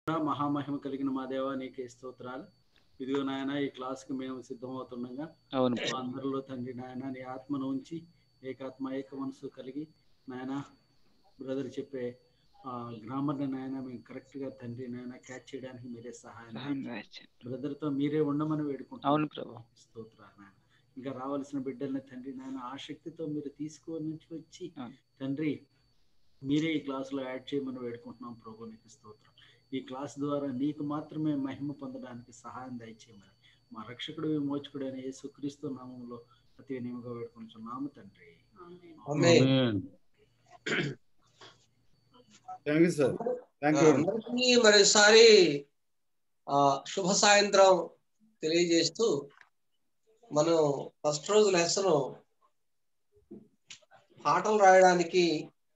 మహామహిమ కలిగిన మా దేవ నీకే స్తోత్రాలు ఇదిగో నాయన ఈ క్లాస్కి మేము సిద్ధమవుతుండగా అవును మా అందరిలో తండ్రి నాయన నీ ఆత్మను ఉంచి ఏకాత్మ ఏక మనసు కలిగి నాయన బ్రదర్ చెప్పే గ్రామర్ని నాయన మేము కరెక్ట్గా తండ్రి నాయన క్యాచ్ చేయడానికి మీరే సహాయం సహాయం చేయండి. దయచేయండి. బ్రదర్తో మీరే ఉండమని వేడుకుంటాం అవును ప్రభు స్తోత్రాలు నాయన ఇంకా రావాల్సిన బిడ్డల్ని తండ్రి నాయన ఆ శక్తితో మీరు తీసుకొని నుంచి వచ్చి అవును. తండ్రి మీరే ఈ క్లాసులో యాడ్ చేయమని వేడుకుంటున్నాం ప్రభు నీకు స్తోత్రం ఈ క్లాస్ ద్వారా నీకు మాత్రమే మహిమ పొందడానికి సహాయం దయచేయమని మా రక్షకుడు విమోచకుడైన యేసుక్రీస్తు నామంలో అతి వినియముగా వేడుకుంటున్నాము తండ్రి ఆమేన్. Thank you sir thank you అందరికీ మరోసారి ఆ, శుభ సాయంత్రం తెలియజేస్తూ మనం ఫస్ట్ రోజు లెసన్ పాటలు రాయడానికి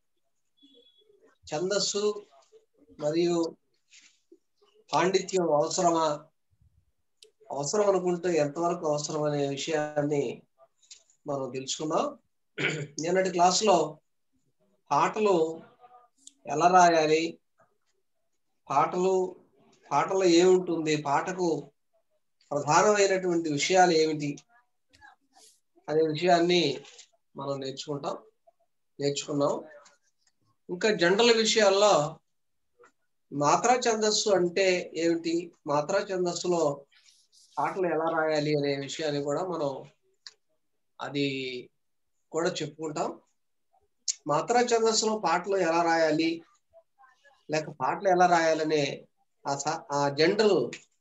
ఛందస్సు మరియు పాండిత్యం అవసరమా అవసరం అనుకుంటే ఎంతవరకు అవసరం అనే విషయాన్ని మనం తెలుసుకుందాం నిన్నటి క్లాసులో పాటలు ఎలా రాయాలి పాటలు పాటలో ఏముంటుంది పాటకు ప్రధానమైనటువంటి విషయాలు ఏమిటి అనే విషయాన్ని మనం నేర్చుకుంటాం నేర్చుకున్నాం ఇంకా జనరల్ విషయాల్లో మాత్రా ఛందస్సు అంటే ఏమిటి మాత్రా ఛందస్సులో పాటలు ఎలా రాయాలి అనే విషయాన్ని కూడా మనం అది కూడా చెప్పుకుంటాం మాత్రా ఛందస్సులో పాటలు ఎలా రాయాలి లేక పాటలు ఎలా రాయాలనే ఆ స- ఆ జనరల్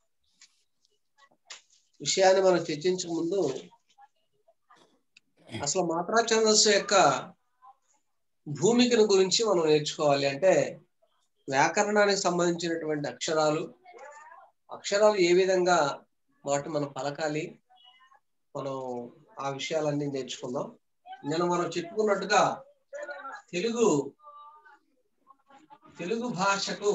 విషయాన్ని మనం చర్చించక ముందు అసలు మాత్రా ఛందస్సు యొక్క భూమికను గురించి మనం నేర్చుకోవాలి అంటే వ్యాకరణానికి సంబంధించినటువంటి అక్షరాలు అక్షరాలు ఏ విధంగా వాటి మనం పలకాలి మనం ఆ విషయాలన్నీ నేర్చుకుందాం నేను మనం చెప్పుకున్నట్టుగా తెలుగు తెలుగు భాషకు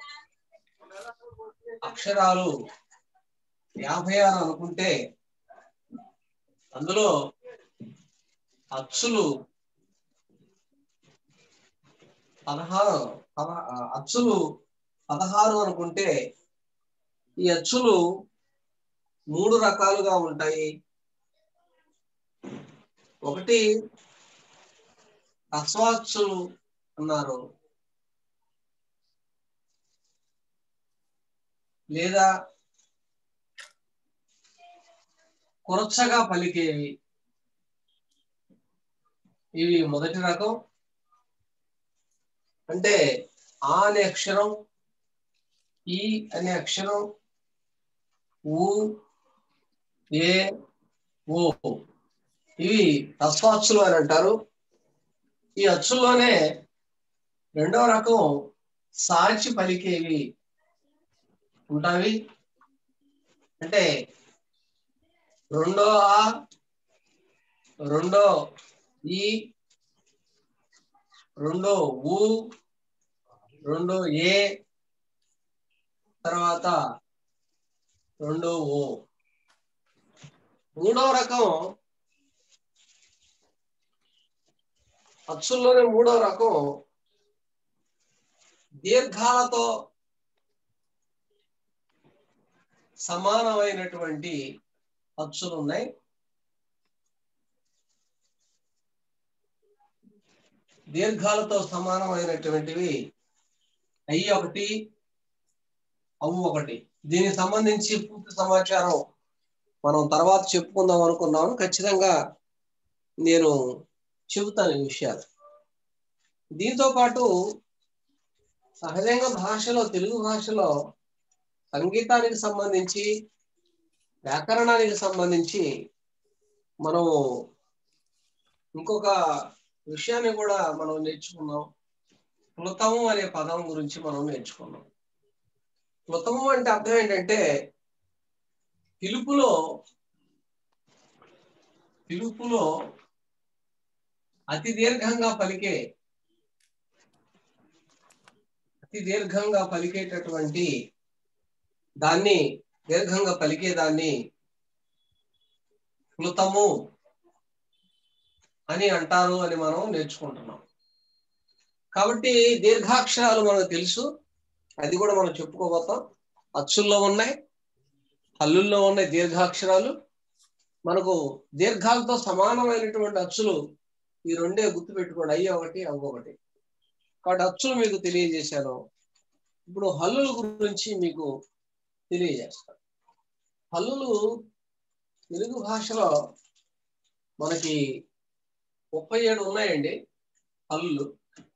అక్షరాలు యాభై ఆరు అనుకుంటే అందులో అచ్చులు పదహారు పద- ఆ, అచ్చులు పదహారు అనుకుంటే ఈ అచ్చులు మూడు రకాలుగా ఉంటాయి ఒకటి అశ్వాచ్చులు అన్నారు లేదా కొరచగా పలికేవి ఇవి మొదటి రకం అంటే ఆ అనే అక్షరం ఈ అనే అక్షరం ఊ ఏ ఓ ఇవి రస్వాచ్చులు అని అంటారు ఈ అచ్చుల్లోనే రెండవ రకం సాచి పలికేవి ఉంటాయి అంటే రెండో ఆ రెండో ఈ రెండో ఊ రెండో ఏ తర్వాత రెండో ఓ మూడో రకం అచ్చుల్లోనే మూడో రకం దీర్ఘాలతో సమానమైనటువంటి అచ్చులు ఉన్నాయి దీర్ఘాలతో సమానమైనటువంటివి అయ్యి ఒకటి అవు ఒకటి దీనికి సంబంధించి పూర్తి సమాచారం మనం తర్వాత చెప్పుకుందాం అనుకున్నాము ఖచ్చితంగా నేను చెబుతాను ఈ విషయాలు దీంతో పాటు సహజంగా భాషలో తెలుగు భాషలో సంగీతానికి సంబంధించి వ్యాకరణానికి సంబంధించి మనం ఇంకొక విషయాన్ని కూడా మనం నేర్చుకున్నాం క్లుతము అనే పదం గురించి మనం నేర్చుకున్నాం క్లుతము అంటే అర్థం ఏంటంటే పిలుపులో పిలుపులో అతి దీర్ఘంగా పలికే అతి దీర్ఘంగా పలికేటటువంటి దాన్ని దీర్ఘంగా పలికే దాన్ని క్లుతము అని అంటారు అని మనం నేర్చుకుంటున్నాం కాబట్టి దీర్ఘాక్షరాలు మనకు తెలుసు అది కూడా మనం చెప్పుకోబోతాం అచ్చుల్లో ఉన్నాయి హల్లుల్లో ఉన్నాయి దీర్ఘాక్షరాలు మనకు దీర్ఘాలతో సమానమైనటువంటి అచ్చులు ఈ రెండే గుర్తు పెట్టుకోండి అయ్యి ఒకటి అవ్వొకటి కాబట్టి అచ్చులు మీకు తెలియజేశాను ఇప్పుడు హల్లుల గురించి మీకు తెలియజేస్తాను హల్లులు తెలుగు భాషలో మనకి ముప్పై ఏడు ఉన్నాయండి హల్లులు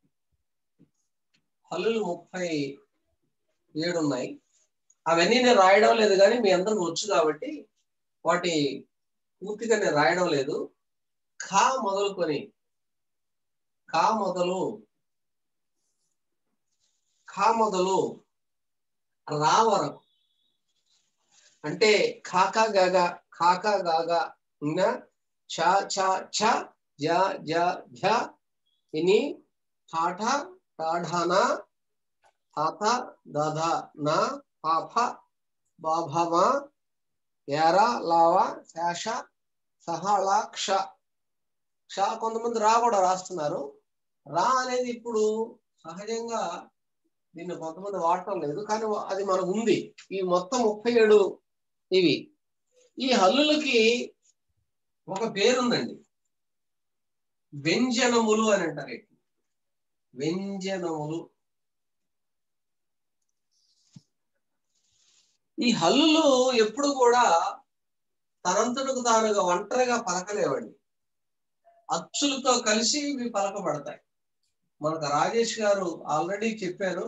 హల్లులు ముప్పై ఏడు ఉన్నాయి అవన్నీ నేను రాయడం లేదు కానీ మీ అందరికి వచ్చు కాబట్టి వాటి పూర్తిగా నేను రాయడం లేదు ఖా మొదలుకొని ఖా మొదలు ఖా మొదలు రా వరకు అంటే ఖాకా గాగా ఖాకా గాగా ఇంకా చ చ ఛ జ జ ఝ ఇని ఠాఠ టాఢాన తాత దధ నా పాప బాభమ ఎర లావ శేష సహళ క్ష క్ష కొంతమంది రా కూడా రాస్తున్నారు రా అనేది ఇప్పుడు సహజంగా దీన్ని కొంతమంది వాడటం లేదు కానీ అది మనకు ఉంది ఈ మొత్తం ముప్పై ఏడు ఇవి ఈ హల్లులకి ఒక పేరుందండి వ్యంజనములు అని అంటారు వీటిని. వ్యంజనములు ఈ హల్లులు ఎప్పుడు కూడా తనంతటకు తానుగా ఒంటరిగా పలకలేవండి అచ్చులతో కలిసి ఇవి పలకబడతాయి మనకు రాజేష్ గారు ఆల్రెడీ చెప్పారు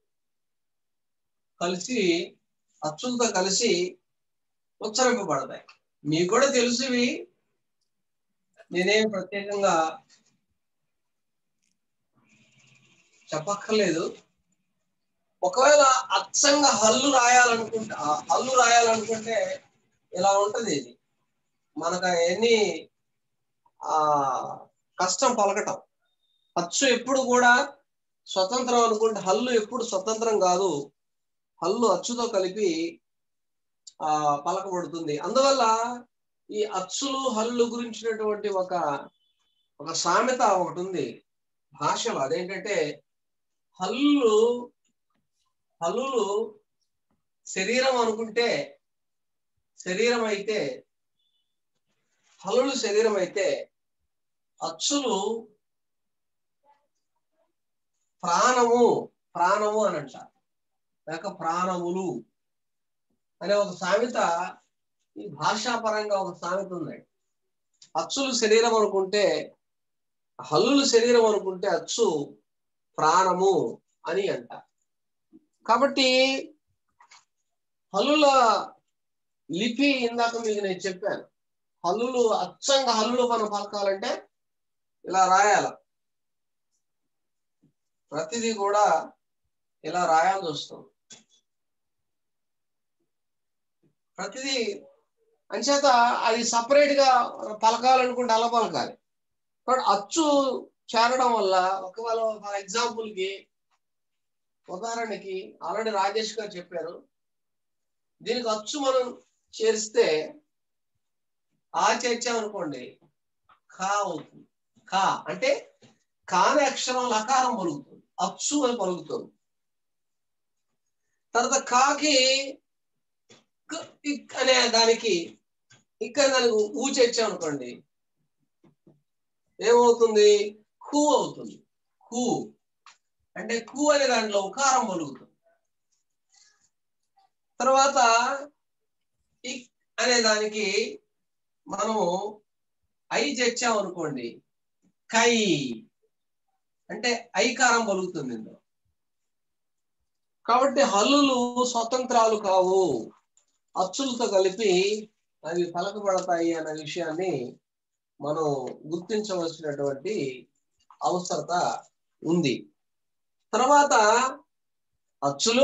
కలిసి అచ్చులతో కలిసి ఉచ్చరింపబడతాయి మీకు కూడా తెలుసు ఇవి నేనేం ప్రత్యేకంగా చెప్పక్కర్లేదు ఒకవేళ అచ్చంగా హల్లు రాయాలనుకుంటే ఆ హల్లు రాయాలనుకుంటే ఇలా ఉంటది ఇది మనకు ఎన్ని ఆ కష్టం పలకటం అచ్చు ఎప్పుడు కూడా స్వతంత్రం అనుకుంటే హల్లు ఎప్పుడు స్వతంత్రం కాదు హల్లు అచ్చుతో కలిపి ఆ పలకబడుతుంది అందువల్ల ఈ అచ్చులు హల్లు గురించినటువంటి ఒక ఒక సామెత ఒకటి ఉంది భాషలో అదేంటంటే హల్లు హల్లులు శరీరం అనుకుంటే శరీరం అయితే హల్లులు శరీరం అయితే అచ్చులు ప్రాణము ప్రాణము అని అంటారు లేక ప్రాణములు అనే ఒక సామెత ఈ భాషాపరంగా ఒక సామెత ఉంది అచ్చులు శరీరం అనుకుంటే హల్లులు శరీరం అనుకుంటే అచ్చు ప్రాణము అని అంట కాబట్టి హల్లుల లిపి ఇందాక మీకు నేను చెప్పాను హల్లులు అచ్చంగా హల్లులు మనం పలకాలంటే ఇలా రాయాల ప్రతిదీ కూడా ఇలా రాయాల్సి వస్తుంది ప్రతిదీ అంచేత అది సపరేట్ గా పలకాలనుకుంటే అలా పలకాలి బట్ అచ్చు చేరడం వల్ల ఒకవేళ ఫర్ ఎగ్జాంపుల్ కి ఉదాహరణకి ఆల్రెడీ రాజేష్ గారు చెప్పారు దీనికి అచ్చు మనం చేరిస్తే ఆ చేర్చామనుకోండి ఖా అవుతుంది ఖా అంటే కాని అక్షరం లకారం పలుకుతుంది అచ్చు అని పలుకుతుంది తర్వాత కాకి క్ ఇక్ అనే దానికి ఇక్కడ దానికి ఊ చేర్చామనుకోండి ఏమవుతుంది ఖూ అవుతుంది ఖూ అంటే ఖూ అనే దాంట్లో ఉకారం పలుకుతుంది తర్వాత ఇక్ అనే దానికి మనము ఐ చేర్చామనుకోండి కై అంటే ఐకారం పలుకుతుంది ఇందులో కాబట్టి హల్లులు స్వతంత్రాలు కావు అచ్చులతో కలిపి అవి పలకబడతాయి అనే విషయాన్ని మనం గుర్తించవలసినటువంటి అవసరత ఉంది తర్వాత అచ్చులు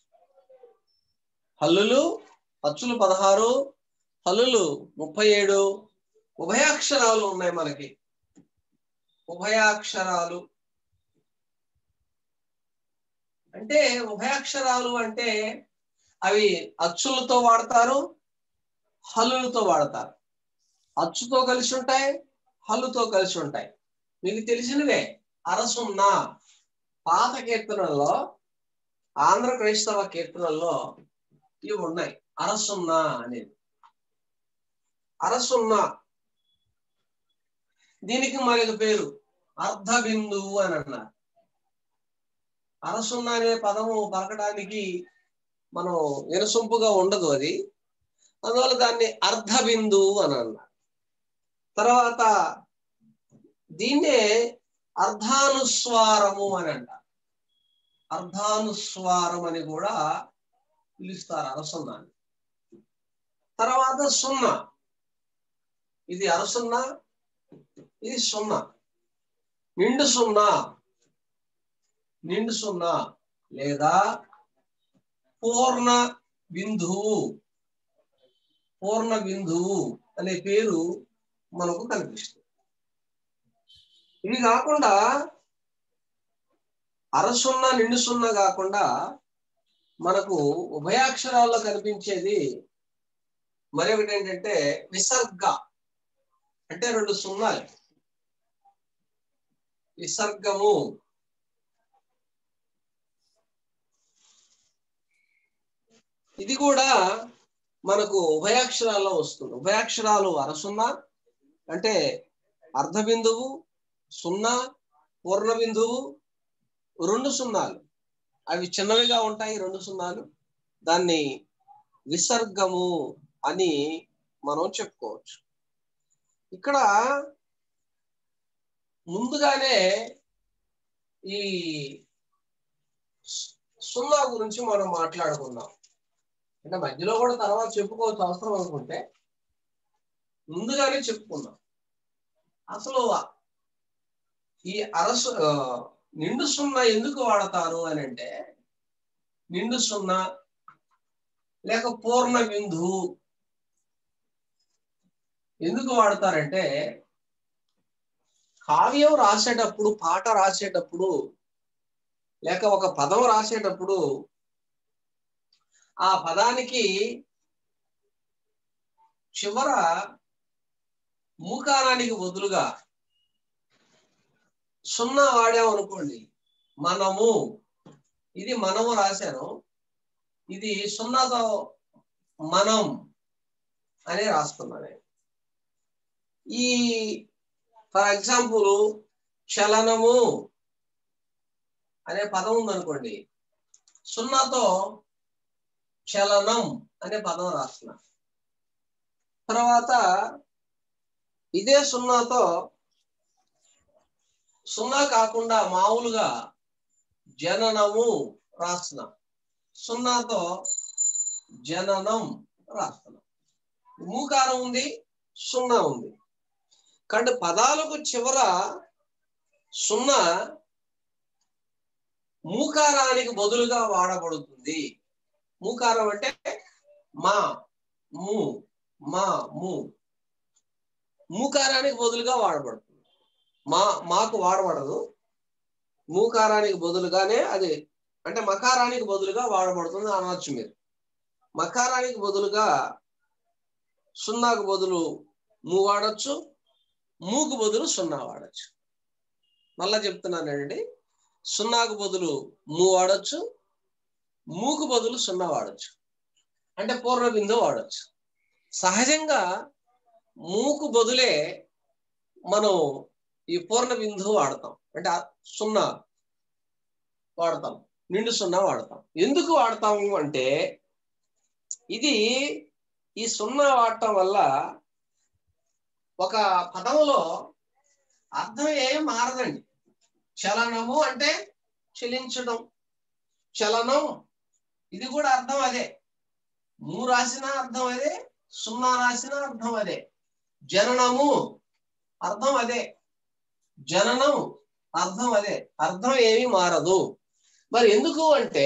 హల్లులు అచ్చులు పదహారు హల్లులు ముప్పై ఏడు ఉభయాక్షరాలు ఉన్నాయి మనకి ఉభయాక్షరాలు అంటే ఉభయాక్షరాలు అంటే అవి అచ్చులతో వాడతారు హల్లులతో వాడతారు అచ్చుతో కలిసి ఉంటాయి హల్లుతో కలిసి ఉంటాయి మీకు తెలిసినవే అరసున్నా పాత కీర్తనలో ఆంధ్ర క్రైస్తవ కీర్తనల్లో ఇవి ఉన్నాయి అరసున్నా అనేది అరసున్నా దీనికి మరొక పేరు అర్ధ బిందువు అని అన్నారు అరసున్నా అనే పదము పలకడానికి మనం వినసొంపుగా ఉండదు అది అందువల్ల దాన్ని అర్ధ బిందువు అని అన్నారు తర్వాత దీన్నే అర్ధానుస్వారము అని అంటారు అర్ధానుస్వారం అని కూడా పిలుస్తారు అరసున్నాన్ని తర్వాత సున్నా ఇది అరసున్నా ఇది సున్నా నిండు సున్నా నిండు సున్నా లేదా పూర్ణ బిందువు పూర్ణ బిందువు అనే పేరు మనకు కనిపిస్తుంది ఇవి కాకుండా అరసున్నా నిండు సున్నా కాకుండా మనకు ఉభయాక్షరాల్లో కనిపించేది మరొకటి ఏంటంటే విసర్గ అంటే రెండు సున్నాలు విసర్గము ఇది కూడా మనకు ఉభయాక్షరాల్లో వస్తుంది ఉభయాక్షరాలు అరసున్నా అంటే అర్ధ బిందువు సున్నా పూర్ణ బిందువు రెండు సున్నాలు అవి చిన్నవిగా ఉంటాయి రెండు సున్నాలు దాన్ని విసర్గము అని మనం చెప్పుకోవచ్చు ఇక్కడ ముందుగానే ఈ సున్నా గురించి మనం మాట్లాడుకుందాం అంటే మధ్యలో కూడా తర్వాత చెప్పుకోవచ్చు అవసరం అనుకుంటే ముందుగానే చెప్పుకుందాం అసలు ఈ అరసు నిండు సున్నా ఎందుకు వాడతారు అని అంటే నిండు సున్నా లేక పూర్ణ బిందువు ఎందుకు వాడతారంటే కావ్యం రాసేటప్పుడు పాట రాసేటప్పుడు లేక ఒక పదం రాసేటప్పుడు ఆ పదానికి చివర మూకారానికి బదులుగా సున్నా వాడామనుకోండి మనము ఇది మనము రాశాను ఇది సున్నాతో మనం అని రాస్తున్నాను ఈ ఫర్ ఎగ్జాంపుల్ చలనము అనే పదం ఉందనుకోండి సున్నాతో చలనం అనే పదం రాస్తున్నా తర్వాత ఇదే సున్నాతో సున్నా కాకుండా మామూలుగా జననము రాస్తున్నా సున్నాతో జననం రాస్తున్నా మూకారం ఉంది సున్నా ఉంది కానీ పదాలకు చివర సున్నా మూకారానికి బదులుగా వాడబడుతుంది మూకారం అంటే మా ము మా ము మూకారానికి బదులుగా వాడబడుతుంది మా మాకు వాడబడదు మూకారానికి బదులుగానే అది అంటే మకారానికి బదులుగా వాడబడుతుంది అనవచ్చు మీరు మకారానికి బదులుగా సున్నాకు బదులు మూ వాడచ్చు మూకు బదులు సున్నా వాడచ్చు మళ్ళా చెప్తున్నానండి సున్నాకు బదులు మూ వాడచ్చు మూకు బదులు సున్నా వాడచ్చు అంటే పూర్ణ బిందువు వాడచ్చు సహజంగా మూకు బదులే మనం ఈ పూర్ణ బిందువు వాడతాం అంటే సున్నా వాడతాం నిండు సున్నా వాడతాం ఎందుకు వాడతాము అంటే ఇది ఈ సున్నా వాడటం వల్ల ఒక పదంలో అర్థం ఏం మారదండి చలనము అంటే చలించడం చలనం ఇది కూడా అర్థం అదే మూ రాసిన అర్థం అదే సున్నా రాసిన అర్థం అదే జననము అర్థం అదే జననం అర్థం అదే అర్థం ఏమీ మారదు మరి ఎందుకు అంటే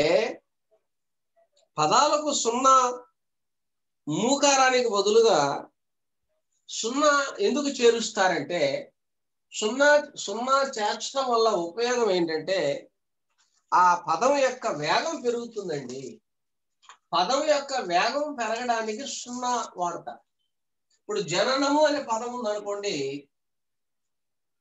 పదాలకు సున్నా మూకారానికి బదులుగా సున్నా ఎందుకు చేరుస్తారంటే సున్నా సున్నా చేర్చడం వల్ల ఉపయోగం ఏంటంటే ఆ పదం యొక్క వేగం పెరుగుతుందండి పదం యొక్క వేగం పెరగడానికి సున్నా వాడతారు ఇప్పుడు జననము అనే పదం ఉందనుకోండి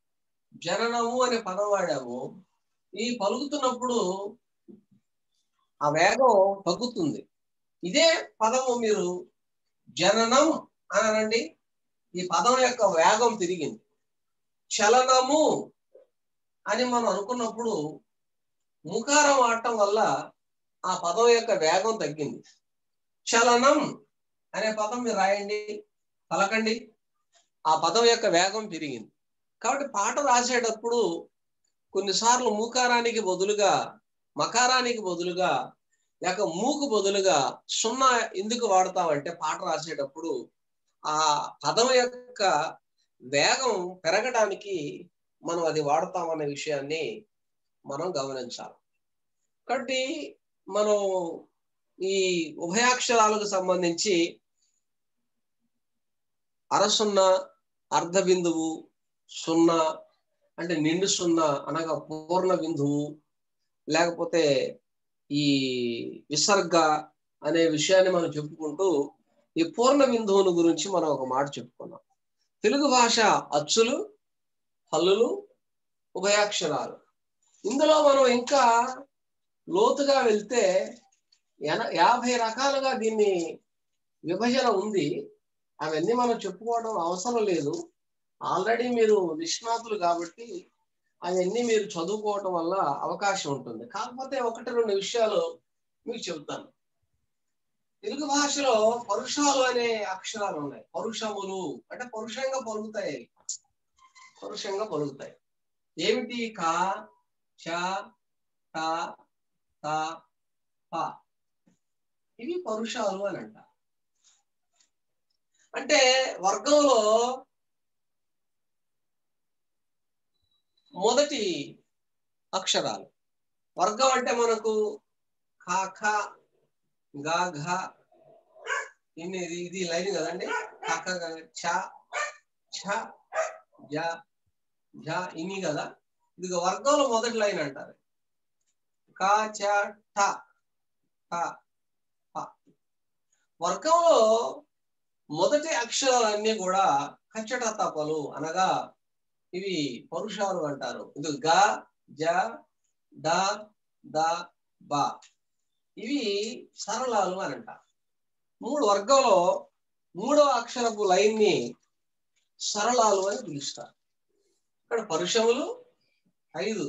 జననము అనే పదం వాడాము ఈ పలుకుతున్నప్పుడు ఆ వేగం తగ్గుతుంది ఇదే పదము మీరు జననం అని అనండి ఈ పదం యొక్క వేగం పెరిగింది చలనము అని మనం అనుకున్నప్పుడు ముఖారం ఆడటం వల్ల ఆ పదం యొక్క వేగం తగ్గింది చలనం అనే పదం మీరు రాయండి పలకండి ఆ పదం యొక్క వేగం పెరిగింది కాబట్టి పాట రాసేటప్పుడు కొన్నిసార్లు మూకారానికి బదులుగా మకారానికి బదులుగా లేక మూకు బదులుగా సున్నా ఎందుకు వాడతామంటే పాట రాసేటప్పుడు ఆ పదం యొక్క వేగం పెరగడానికి మనం అది వాడతామనే విషయాన్ని మనం గమనించాలి కాబట్టి మనం ఈ ఉభయాక్షరాలకు సంబంధించి అరసున్నా అర్ధ బిందువు సున్నా అంటే నిండు సున్నా అనగా పూర్ణ బిందువు లేకపోతే ఈ విసర్గ అనే విషయాన్ని మనం చెప్పుకుంటూ ఈ పూర్ణ బిందువును గురించి మనం ఒక మాట చెప్పుకున్నాం తెలుగు భాష అచ్చులు హల్లులు ఉభయాక్షరాలు ఇందులో మనం ఇంకా లోతుగా వెళ్తే ఎన- యాభై రకాలుగా దీన్ని విభజన ఉంది అవన్నీ మనం చెప్పుకోవడం అవసరం లేదు ఆల్రెడీ మీరు నిష్ణాతులు కాబట్టి అవన్నీ మీరు చదువుకోవటం వల్ల అవకాశం ఉంటుంది కాకపోతే ఒకటి రెండు విషయాలు మీకు చెబుతాను తెలుగు భాషలో పరుషాలు అనే అక్షరాలు ఉన్నాయి పరుషములు అంటే పరుషంగా పలుకుతాయి అవి. పరుషంగా పలుకుతాయి ఏమిటి కా చ ట త ప ఇవి పరుషాలు అని అంట అంటే వర్గంలో మొదటి అక్షరాలు వర్గం అంటే మనకు ఖా ఖ గా ఘ ఇన్ని ఇది ఇది లైన్ కదండి ఖ ఖ గ, ఛ ఛ జ జ ఇన్ని కదా ఇది వర్గంలో మొదటి లైన్ అంటారు క చ ట ట ప వర్గంలో మొదటి అక్షరాలన్నీ కూడా కచ్చట తపలు అనగా ఇవి పరుషాలు అంటారు ఇది గ జ ద ద బ ఇవి సరళాలు అని అంటారు మూడు వర్గంలో మూడో అక్షరపు లైన్ ని సరళాలు అని పిలుస్తారు ఇక్కడ పరుషములు ఐదు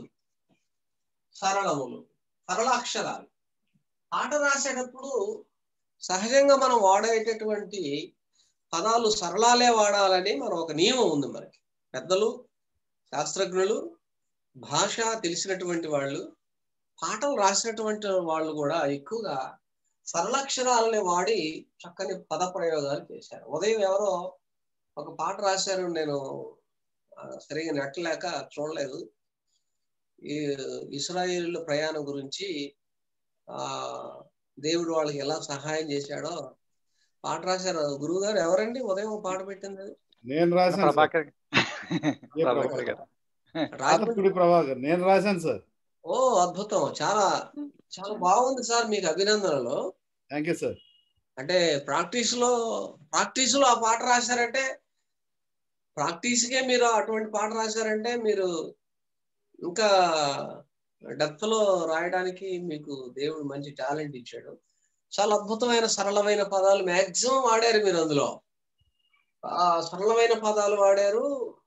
సరళములు సరళ అక్షరాలు ఆట రాసేటప్పుడు సహజంగా మనం వాడేటటువంటి పదాలు సరళాలే వాడాలని మనం ఒక నియమం ఉంది మనకి పెద్దలు శాస్త్రజ్ఞులు భాష తెలిసినటువంటి వాళ్ళు పాటలు రాసినటువంటి వాళ్ళు కూడా ఎక్కువగా సరళాక్షరాలని వాడి చక్కని పద ప్రయోగాలు చేశారు ఉదయం ఎవరో ఒక పాట రాశారు నేను ఆ, సరిగా నెట్టలేక చూడలేదు ఈ ఇస్రాయేల్ ప్రయాణం గురించి ఆ దేవుడు వాళ్ళకి ఎలా సహాయం చేశాడో పాట రాశారు గురువు గారు ఎవరండి ఉదయం పాట పెట్టింది అది? నేను రాశాను సార్. ప్రభాకర్ ఏ ప్రభాకర్ ప్రభాకర్? గారు రాజమండ్రి ఆలపూడి ప్రభాకర్ నేను రాశాను సార్ ఓ అద్భుతం చాలా చాలా బాగుంది సార్ మీకు అభినందనలు థ్యాంక్ యూ సార్ అంటే ప్రాక్టీస్ లో ప్రాక్టీస్ లో ఆ పాట రాశారంటే ప్రాక్టీస్ కే మీరు అటువంటి పాట రాశారంటే మీరు ఇంకా డెప్త్ లో రాయడానికి మీకు దేవుడు మంచి టాలెంట్ ఇచ్చాడు చాలా అద్భుతమైన సరళమైన పదాలు మాక్సిమం వాడారు మీరు అందులో ఆ సరళమైన పదాలు వాడారు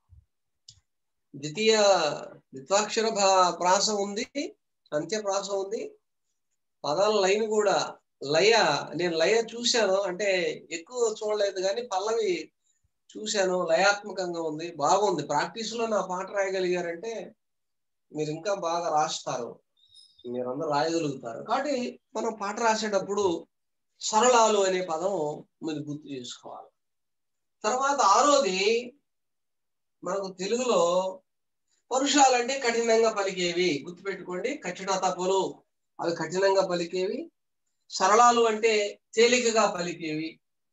ద్వితీయ ద్విత్వాక్షర భా- ప్రాస ఉంది అంత్య ప్రాస ఉంది పదాల లైన్ కూడా లయ నేను లయ చూశాను అంటే ఎక్కువ చూడలేదు కానీ పల్లవి చూశాను లయాత్మకంగా ఉంది బాగుంది ప్రాక్టీస్ లో నా పాట రాయగలిగారంటే మీరు ఇంకా బాగా రాస్తారు మీరందరూ రాయగలుగుతారు కాబట్టి మనం పాట రాసేటప్పుడు సరళాలు అనే పదం మీరు గుర్తు చేసుకోవాలి తర్వాత ఆరోది మనకు తెలుగులో పరుషాలంటే కఠినంగా పలికేవి గుర్తుపెట్టుకోండి కఠిన తప్పులు అవి కఠినంగా పలికేవి సరళాలు అంటే తేలికగా పలికేవి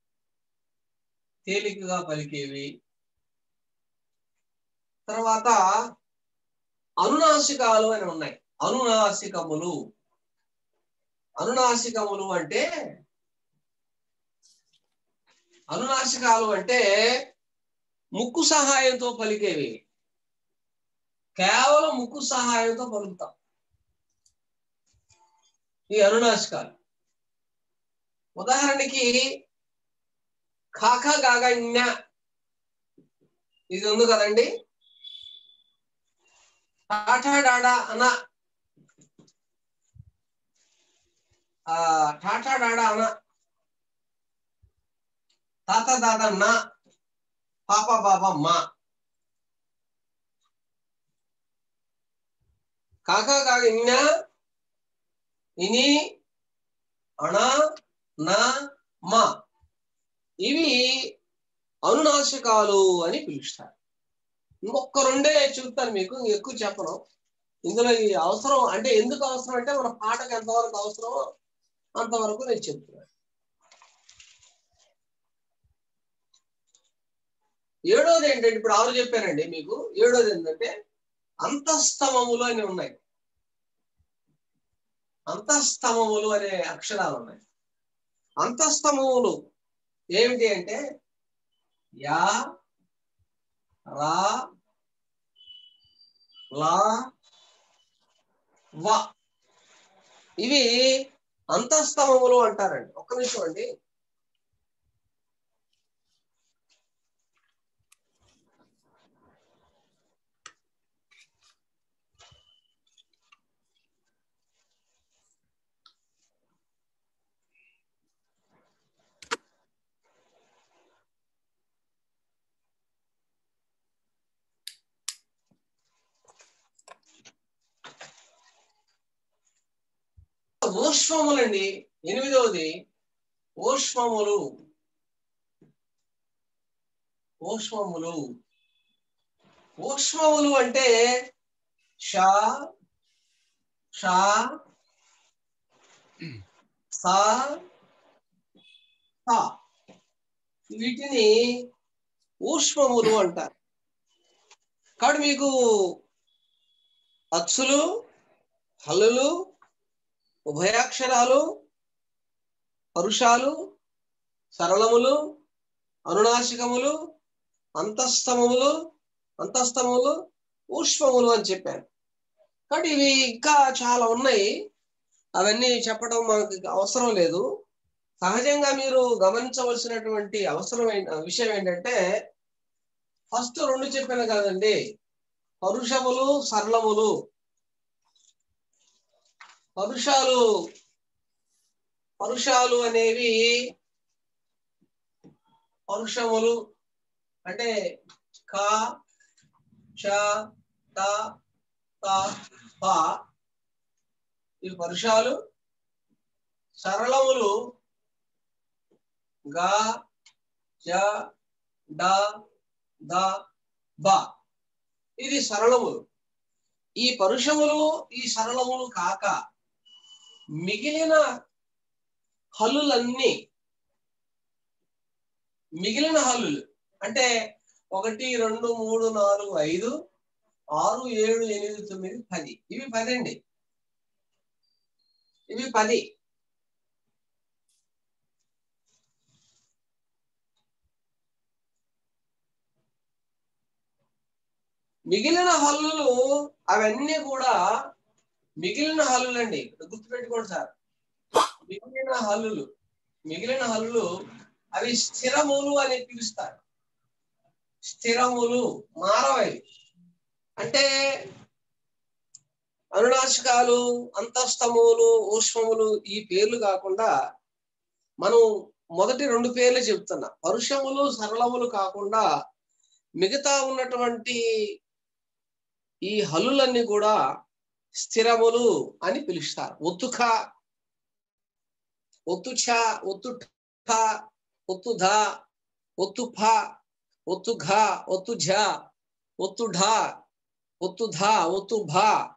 తేలికగా పలికేవి తర్వాత అనునాసికాలు అని ఉన్నాయి అనునాసికములు అనునాసికములు అంటే అనునాసికాలు అంటే ముక్కు సహాయంతో పలికేవి కేవలం ముక్కు సహాయంతో పలుకుతాం ఈ అనునాశకాలు ఉదాహరణకి కాక గాగణ్య ఇది ఉంది కదండి టాటా డాడా అన ఆ, టాటా డాడా అన తాత దాద నా పాప బాబా మా కాక గాగణ్య ఇని అణ నా మా ఇవి అనునాశకాలు అని పిలుస్తారు ఇంకొక రెండే చెప్తాను మీకు ఇంక ఎక్కువ చెప్పను ఇందులో ఈ అవసరం అంటే ఎందుకు అవసరం అంటే మన పాటకు ఎంతవరకు అవసరమో అంతవరకు నేను చెప్తున్నాను ఏడోది ఏంటంటే ఇప్పుడు ఆరు చెప్పానండి మీకు ఏడోది ఏంటంటే అంతస్తమములు అని ఉన్నాయి అంతస్తమములు అనే అక్షరాలు ఉన్నాయి అంతస్తమములు ఏమిటి అంటే యా రా లా వా ఇవి అంతస్తమములు అంటారండి ఒక్క నిమిషం అండి ఊష్మములండి ఎనిమిదవది ఊష్మములు ఊష్మములు ఊష్మములు అంటే షా షా సా సా వీటిని ఊష్మములు అంటారు కాబట్టి మీకు అచ్చులు హల్లులు ఉభయాక్షరాలు పరుషాలు సరళములు అనునాసికములు అంతస్తమములు అంతస్తములు ఊష్మములు అని చెప్పాను కాబట్టి ఇవి ఇంకా చాలా ఉన్నాయి అవన్నీ చెప్పడం మనకి అవసరం లేదు సహజంగా మీరు గమనించవలసినటువంటి అవసరమైన విషయం ఏంటంటే ఫస్ట్ రెండు చెప్పాను కదండి పరుషములు సరళములు పరుషాలు పరుషాలు అనేవి పరుషములు అంటే క చ త త ప ఇవి పరుషాలు సరళములు గ జ డ ద బ ఇది సరళములు ఈ పరుషములు ఈ సరళములు కాక మిగిలిన హల్లులన్నీ మిగిలిన హల్లులు అంటే ఒకటి రెండు మూడు నాలుగు ఐదు ఆరు ఏడు ఎనిమిది తొమ్మిది పది ఇవి పది అండి ఇవి పది మిగిలిన హల్లులు అవన్నీ కూడా మిగిలిన హల్లులు అండి గుర్తుపెట్టుకోండి సార్ మిగిలిన హల్లులు మిగిలిన హల్లులు అవి స్థిరములు అని పిలుస్తారు స్థిరములు మారవవి అంటే అనునాశకాలు అంతస్తములు ఊష్మములు ఈ పేర్లు కాకుండా మనం మొదటి రెండు పేర్లు చెప్తున్నా పరుషములు సరళములు కాకుండా మిగతా ఉన్నటువంటి ఈ హల్లులన్నీ కూడా స్థిరములు అని పిలుస్తారు ఒత్తుఖ ఒత్తుఛ ఒత్తుఠ ఒత్తుధ ఒత్తుఫ ఒత్తుఘ ఒత్తుఝ ఒత్తుఢ ఒత్తుధ ఒత్తుభ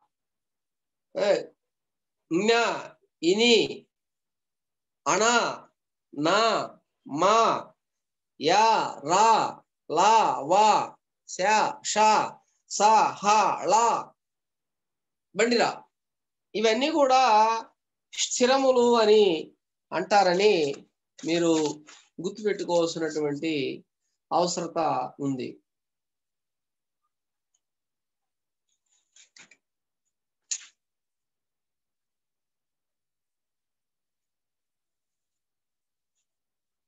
జ్ఞ ఇని అణ నా మా యా రా లా వా శ ష స హ ళ బండిరా ఇవన్నీ కూడా స్థిరములు అని అంటారని మీరు గుర్తుపెట్టుకోవాల్సినటువంటి అవసరత ఉంది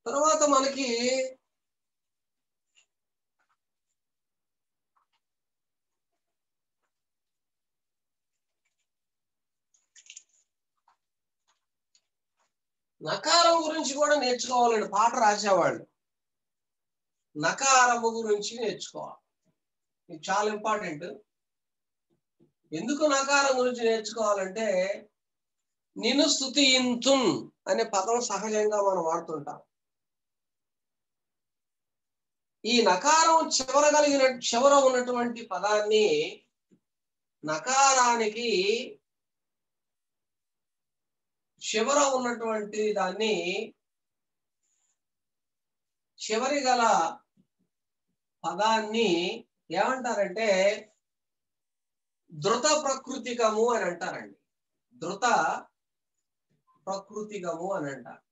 తర్వాత మనకి నకారం గురించి కూడా నేర్చుకోవాలండి పాట రాసేవాళ్ళు నకారము గురించి నేర్చుకోవాలి ఇది చాలా ఇంపార్టెంట్ ఎందుకు నకారం గురించి నేర్చుకోవాలంటే నిన్ను స్థుతింతున్ అనే పదం సహజంగా మనం వాడుతుంటాం ఈ నకారం చివర కలిగిన చివర ఉన్నటువంటి పదాన్ని నకారానికి చివర ఉన్నటువంటి దాన్ని చివరి గల పదాన్ని ఏమంటారంటే ధృత ప్రకృతికము అని అంటారండి ధృత ప్రకృతికము అని అంటారు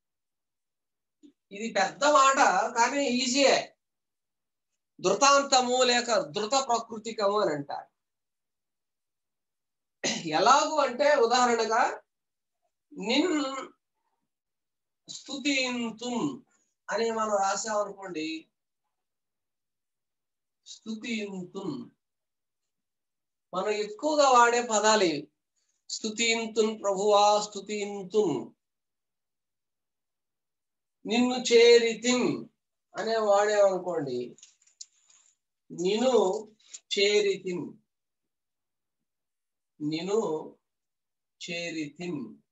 ఇది పెద్ద మాట కానీ ఈజీయే ధృతాంతము లేక ధృత ప్రకృతికము అని అంటారు ఎలాగూ అంటే ఉదాహరణగా నిన్ స్థుతింతుం అని మనం రాసామనుకోండి స్థుతింతుం మనం ఎక్కువగా వాడే పదాలు ఇవి స్థుతింతున్ ప్రభువా స్థుతింతుం నిన్ను చేరితిం అనే వాడేమనుకోండి నిను చేరితిం నిను చేరితిం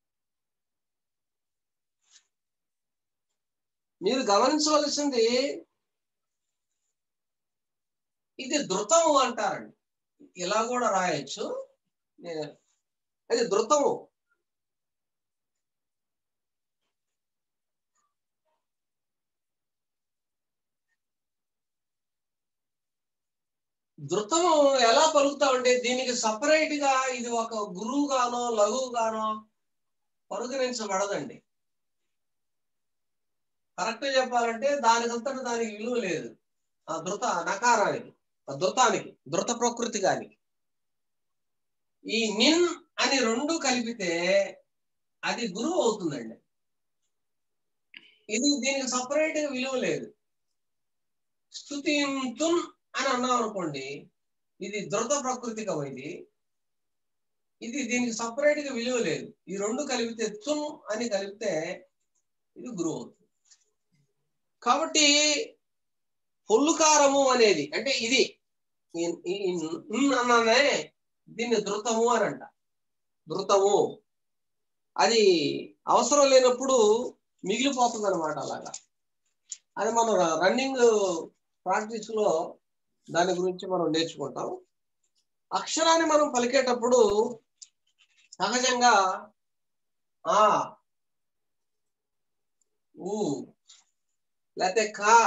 మీరు గమనించవలసింది ఇది ధృతము అంటారండి ఇలా కూడా రాయొచ్చు నే- అది ధృతము ధృతము ఎలా పలుకుతామంటే దీనికి సపరేట్ గా ఇది ఒక గురువు గానో లఘువు గానో పరిగణించబడదండి కరెక్ట్ చెప్పాలంటే దానికంతట దానికి విలువ లేదు ఆ ధృత నకారానికి ఆ ధృతానికి ధృత ప్రకృతి గానికి ఈ నిన్ అని రెండు కలిపితే అది గురువు అవుతుందండి ఇది దీనికి సపరేట్ గా విలువ లేదు స్థుతింతున్ అని అన్నాం అనుకోండి ఇది ధృత ప్రకృతికం ఇది ఇది దీనికి సపరేట్ గా విలువ లేదు ఈ రెండు కలిపితే తున్ అని కలిపితే ఇది గురువు అవుతుంది కాబట్టి పొల్లుకారము అనేది అంటే ఇది ఈ- ఈ- ఈ న్ అన్ననే దీన్ని ధృతము అని అంట ధృతము అది అవసరం లేనప్పుడు మిగిలిపోతుంది అనమాట అలాగా అది మనం రన్నింగ్ ప్రాక్టీస్ లో దాని గురించి మనం నేర్చుకుంటాం అక్షరాన్ని మనం పలికేటప్పుడు సహజంగా ఆ ఊ లేకపోతే కా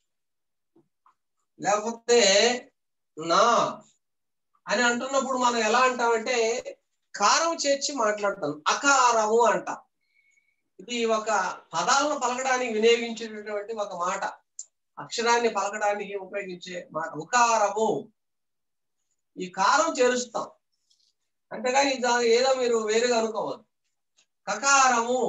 లేకపోతే నా అని అంటున్నప్పుడు మనం ఎలా అంటామంటే కారం చేర్చి మాట్లాడతాం అకారము అంట ఇది ఒక పదాలను పలకడానికి వినియోగించేటటువంటి ఒక మాట అక్షరాన్ని పలకడానికి ఉపయోగించే మాట ఉకారము ఈ కారం చేరుస్తాం అంతేగాని దా- ఏదో మీరు వేరుగా అనుకోవద్దు కకారము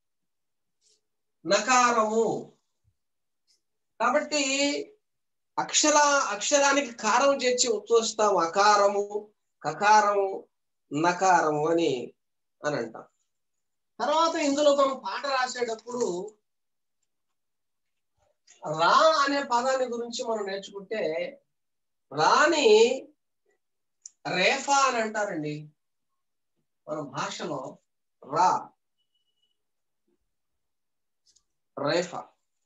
నకారము కాబట్టి అక్షర అక్షరానికి కారం చేర్చి ఉచ్చరిస్తాం అకారము కకారము నకారము అని అని అంటాం తర్వాత ఇందులో మనం పాట రాసేటప్పుడు రా అనే పదాన్ని గురించి మనం నేర్చుకుంటే రాని రేఫా అని అంటారండి మన భాషలో రా రేఫా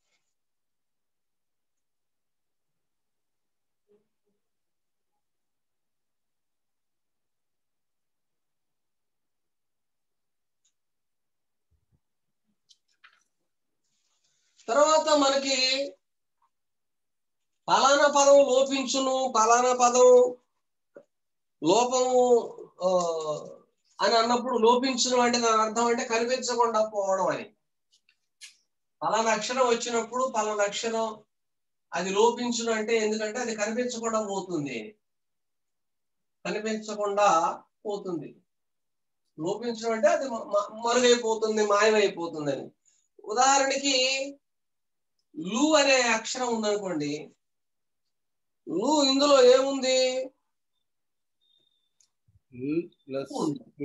తర్వాత మనకి పలానా పదం లోపించును పలానా పదం లోపము ఆ, అని అన్నప్పుడు లోపించడం అంటే దాని అర్థం అంటే కనిపించకుండా పోవడం అని పలానా అక్షరం వచ్చినప్పుడు పలానా అక్షరం అది లోపించడం అంటే ఎందుకంటే అది కనిపించకుండా పోతుంది కనిపించకుండా పోతుంది లోపించడం అంటే అది మ- మ- మరుగైపోతుంది మాయమైపోతుందని ఉదాహరణకి లు అనే అక్షరం ఉందనుకోండి లు ఇందులో ఏముంది ప్లస్ ఉంది. టూ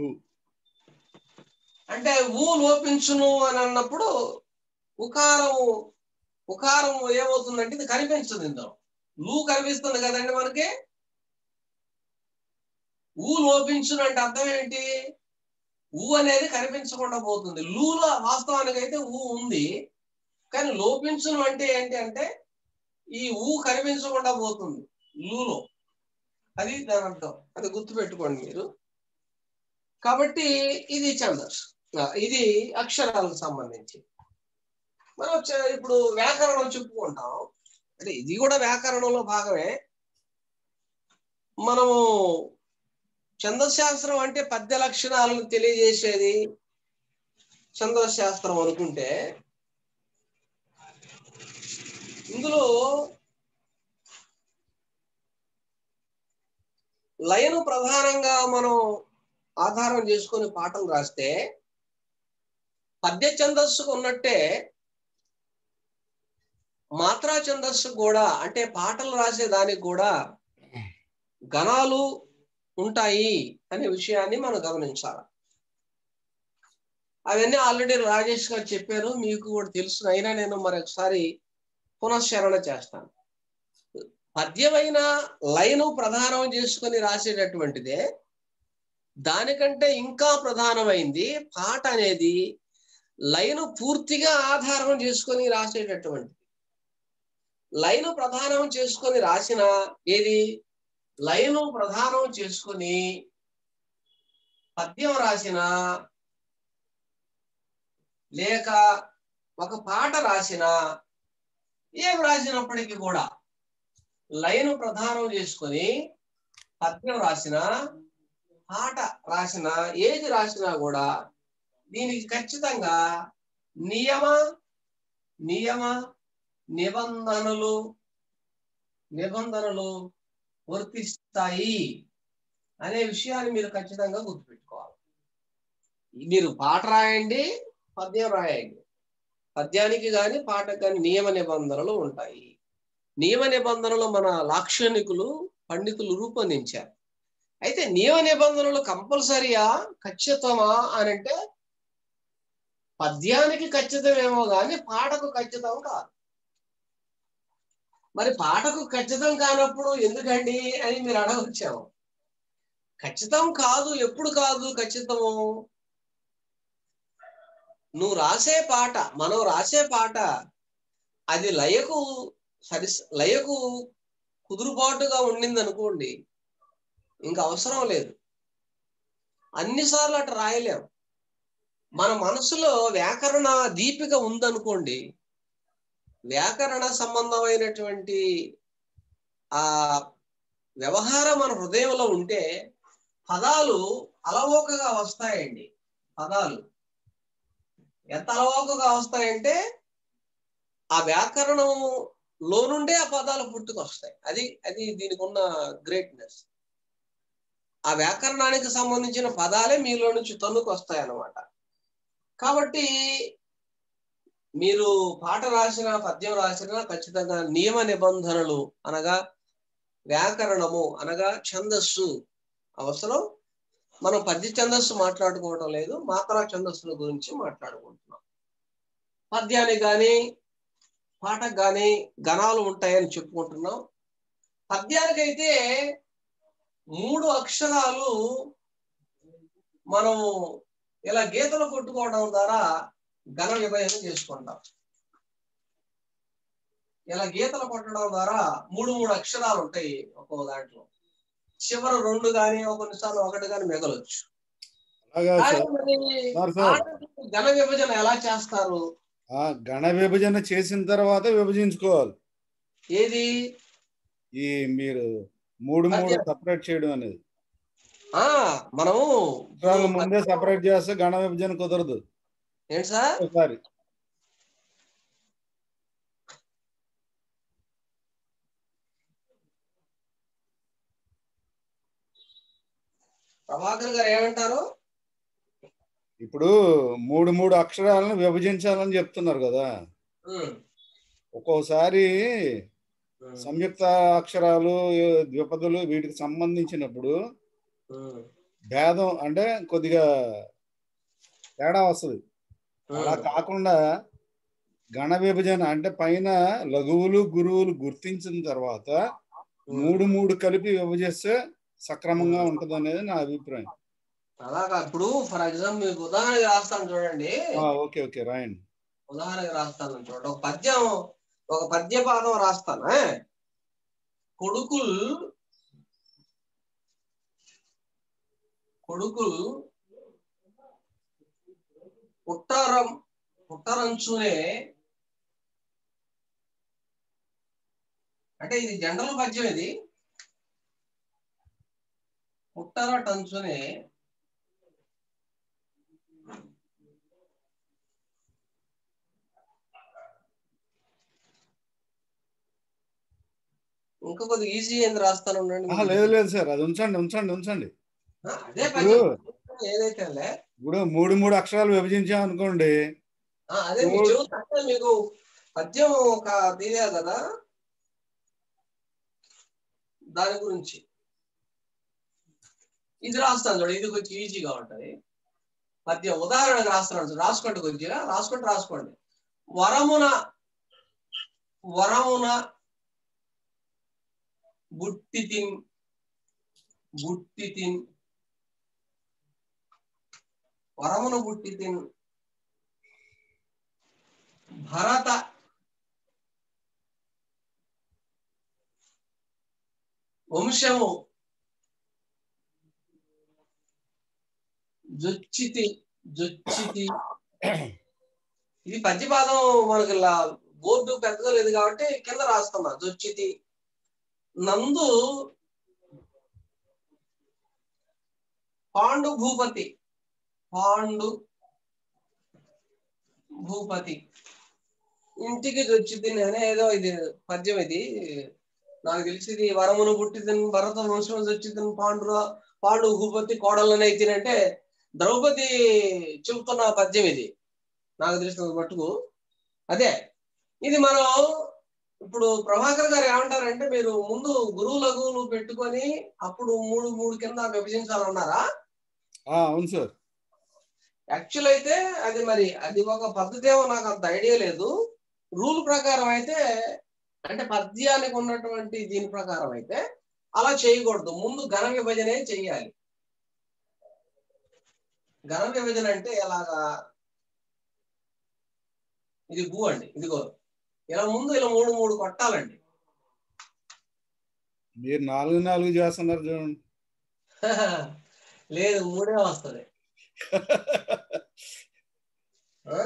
అంటే ఊ లోపించును అని అన్నప్పుడు ఉకారం ఉకారం ఏమవుతుందంటే ఇది కనిపించదు ఇందులో లూ కనిపిస్తుంది కదండి మనకి ఊ లోపించును అంటే అర్థం ఏంటి ఊ అనేది కనిపించకుండా పోతుంది లూలో వాస్తవానికి అయితే ఊ ఉంది కానీ లోపించును అంటే ఏంటి అంటే ఈ ఊ కనిపించకుండా పోతుంది లూలో అది దాని అర్థం అది గుర్తుపెట్టుకోండి మీరు కాబట్టి ఇది ఛందస్ ఆ, ఇది అక్షరాలకు సంబంధించి మనం చ- ఇప్పుడు వ్యాకరణం చెప్పుకుంటాం అంటే ఇది కూడా వ్యాకరణంలో భాగమే మనము ఛందశాస్త్రం అంటే పద్య లక్షణాలను తెలియజేసేది ఛందశాస్త్రం అనుకుంటే ఇందులో లయను ప్రధానంగా మనం ఆధారం చేసుకొని పాటలు రాస్తే పద్య ఛందస్సుకు ఉన్నట్టే మాత్రా ఛందస్సు కూడా అంటే పాటలు రాసే దానికి కూడా గణాలు ఉంటాయి అనే విషయాన్ని మనం గమనించాలి అవన్నీ ఆల్రెడీ రాజేష్ గారు చెప్పారు మీకు కూడా తెలుసు అయినా నేను మరొకసారి పునశ్చరణ చేస్తాను పద్యమైన లైను ప్రధానం చేసుకొని రాసేటటువంటిదే దానికంటే ఇంకా ప్రధానమైంది పాట అనేది లైను పూర్తిగా ఆధారం చేసుకొని రాసేటటువంటిది లైను ప్రధానం చేసుకొని రాసిన ఏది లైను ప్రధానం చేసుకొని పద్యం రాసిన లేక ఒక పాట రాసిన ఏం రాసినప్పటికీ కూడా లైను ప్రధానం చేసుకొని పద్యం రాసిన పాట రాసిన ఏది రాసినా కూడా దీనికి ఖచ్చితంగా నియమ నియమ నిబంధనలు నిబంధనలు వర్తిస్తాయి అనే విషయాన్ని మీరు ఖచ్చితంగా గుర్తుపెట్టుకోవాలి మీరు పాట రాయండి పద్యం రాయండి పద్యానికి కానీ పాటకు కానీ నియమ నిబంధనలు ఉంటాయి నియమ నిబంధనలు మన లాక్షణికులు పండితులు రూపొందించారు అయితే నియమ నిబంధనలు కంపల్సరియా ఖచ్చితమా అని అంటే పద్యానికి ఖచ్చితమేమో కానీ పాటకు ఖచ్చితం కాదు మరి పాటకు ఖచ్చితం కానప్పుడు ఎందుకండి అని మీరు అడగవచ్చాము ఖచ్చితం కాదు ఎప్పుడు కాదు ఖచ్చితము నువ్వు రాసే పాట మనం రాసే పాట అది లయకు సరి లయకు కుదురుబాటుగా ఉండింది అనుకోండి ఇంకా అవసరం లేదు అన్నిసార్లు అటు రాయలేం మన మనసులో వ్యాకరణ దీపిక ఉందనుకోండి వ్యాకరణ సంబంధమైనటువంటి ఆ వ్యవహారం మన హృదయంలో ఉంటే పదాలు అలవోకగా వస్తాయండి పదాలు ఎంత అలవోకగా వస్తాయంటే ఆ వ్యాకరణం లో నుండే ఆ పదాలు పుట్టుకొస్తాయి అది అది దీనికి ఉన్న గ్రేట్నెస్ ఆ వ్యాకరణానికి సంబంధించిన పదాలే మీలో నుంచి తన్నుకు వస్తాయి అన్నమాట కాబట్టి మీరు పాట రాసిన పద్యం రాసిన ఖచ్చితంగా నియమ నిబంధనలు అనగా వ్యాకరణము అనగా ఛందస్సు అవసరం మనం పద్య ఛందస్సు మాట్లాడుకోవటం లేదు మాత్రా ఛందస్సుల గురించి మాట్లాడుకుంటున్నాం పద్యానికి కానీ పాటకు కానీ గణాలు ఉంటాయని చెప్పుకుంటున్నాం పద్యానికైతే మూడు అక్షరాలు మనం ఇలా గీతలు కొట్టుకోవడం ద్వారా ఘన విభజన చేసుకుంటాం ఇలా గీతలు కొట్టడం ద్వారా మూడు మూడు అక్షరాలు ఉంటాయి ఒక్కో దాంట్లో చివరి రెండు కానీ కొన్నిసార్లు ఒకటి కానీ మిగలొచ్చు అలాగా కానీ సార్ మరి సార్ సార్ ఆటకు ఘన విభజన ఎలా చేస్తారు ఆ గణ విభజన చేసిన తర్వాత విభజించుకోవాలి ఏది ఈ మీరు మూడు మూడు పద్య- సపరేట్ చేయడం అనేది ఆ మనము అక్షరాలు ముందే సపరేట్ చేస్తే గణ విభజన కుదరదు ఏంటి సార్ ఒకసారి ప్రభాకర్ గారు ఏమంటారు ఇప్పుడు మూడు మూడు అక్షరాలను విభజించాలని చెప్తున్నారు కదా ఉమ్, ఒక్కోసారి ఉమ్, సంయుక్త అక్షరాలు ద్విపదులు వీటికి సంబంధించినప్పుడు ఉమ్, భేదం అంటే కొద్దిగా తేడా వస్తుంది అలా ఉమ్, కాకుండా గణ విభజన అంటే పైన లఘువులు గురువులు గుర్తించిన తర్వాత మూడు మూడు కలిపి విభజిస్తే సక్రమంగా ఉంటది అనేది నా అభిప్రాయం అలాగా ఇప్పుడు ఫర్ ఎగ్జాంపుల్ మీకు ఉదాహరణకి రాస్తాను చూడండి ఆ, ఓకే ఓకే రాయండి ఉదాహరణకి రాస్తాను చూడండి ఒక పద్యం ఒక పద్య పాదం రాస్తాను ఏ? కొడుకులు కొడుకులు పుట్టారం పుట్టరంచునే అంటే ఇది జనరల్ పద్యం ఇది పుట్టరటంచునే ఇంకా కొద్దిగా ఈజీ ఏంది రాస్తాను ఉండండి. ఆహా, లేదు లేదు సార్ అది ఉంచండి ఉంచండి ఉంచండి ఆ, అదే ఇప్పుడు పద్యం ఏదైతే లే. ఇప్పుడు మూడు మూడు అక్షరాలు విభజించాం అనుకోండి ఆ, అదే మీకు చెబుతా మీకు పద్యం ఒక తీరే కదా దాని గురించి ఇది రాస్తాను చూడండి ఇది కొంచెం ఈజీగా ఉంటది పద్యం ఉదాహరణకు రాస్తున్నాను చూడు. రాసుకోండి కొద్దిగా రాసుకోండి రాసుకోండి వరమున వరమున బుట్టి తిన్ బుట్టి తిన్ వరమున బుట్టి తిన్ భరత వంశము జొచ్చితి జొచ్చితి ఇది పద్యపాదం మనకి లా- బోర్డు పెద్దగా లేదు కాబట్టి కింద రాస్తున్నా జొచ్చితి నందు పాండు భూపతి పాండు భూపతి ఇంటికి వచ్చి అనే ఏదో ఇది పద్యం ఇది నాకు తెలిసి ఇది వరమును పుట్టిదని భరత వంశం వచ్చి పాండు పాండు భూపతి కోడలనే అంటే ద్రౌపది చెబుతున్న పద్యం ఇది నాకు తెలిసిన మట్టుకు అదే ఇది మనం ఇప్పుడు ప్రభాకర్ గారు ఏమంటారంటే మీరు ముందు గురువు లఘువులు పెట్టుకొని అప్పుడు మూడు మూడు కింద విభజించాలన్నారా ఆ, అవును సార్ యాక్చువల్ అయితే అది మరి అది ఒక పద్ధతి ఏమో నాకు అంత ఐడియా లేదు రూల్ ప్రకారం అయితే అంటే పద్యానికి ఉన్నటువంటి దీని ప్రకారం అయితే అలా చేయకూడదు ముందు ఘన విభజనే చెయ్యాలి ఘన విభజన అంటే ఎలాగా ఇది భూ అండి ఇదిగో ఇలా ముందు ఇలా మూడు మూడు కొట్టాలండి మీరు నాలుగు నాలుగు చేస్తున్నారు చూడండి లేదు మూడే వస్తుంది ఆ?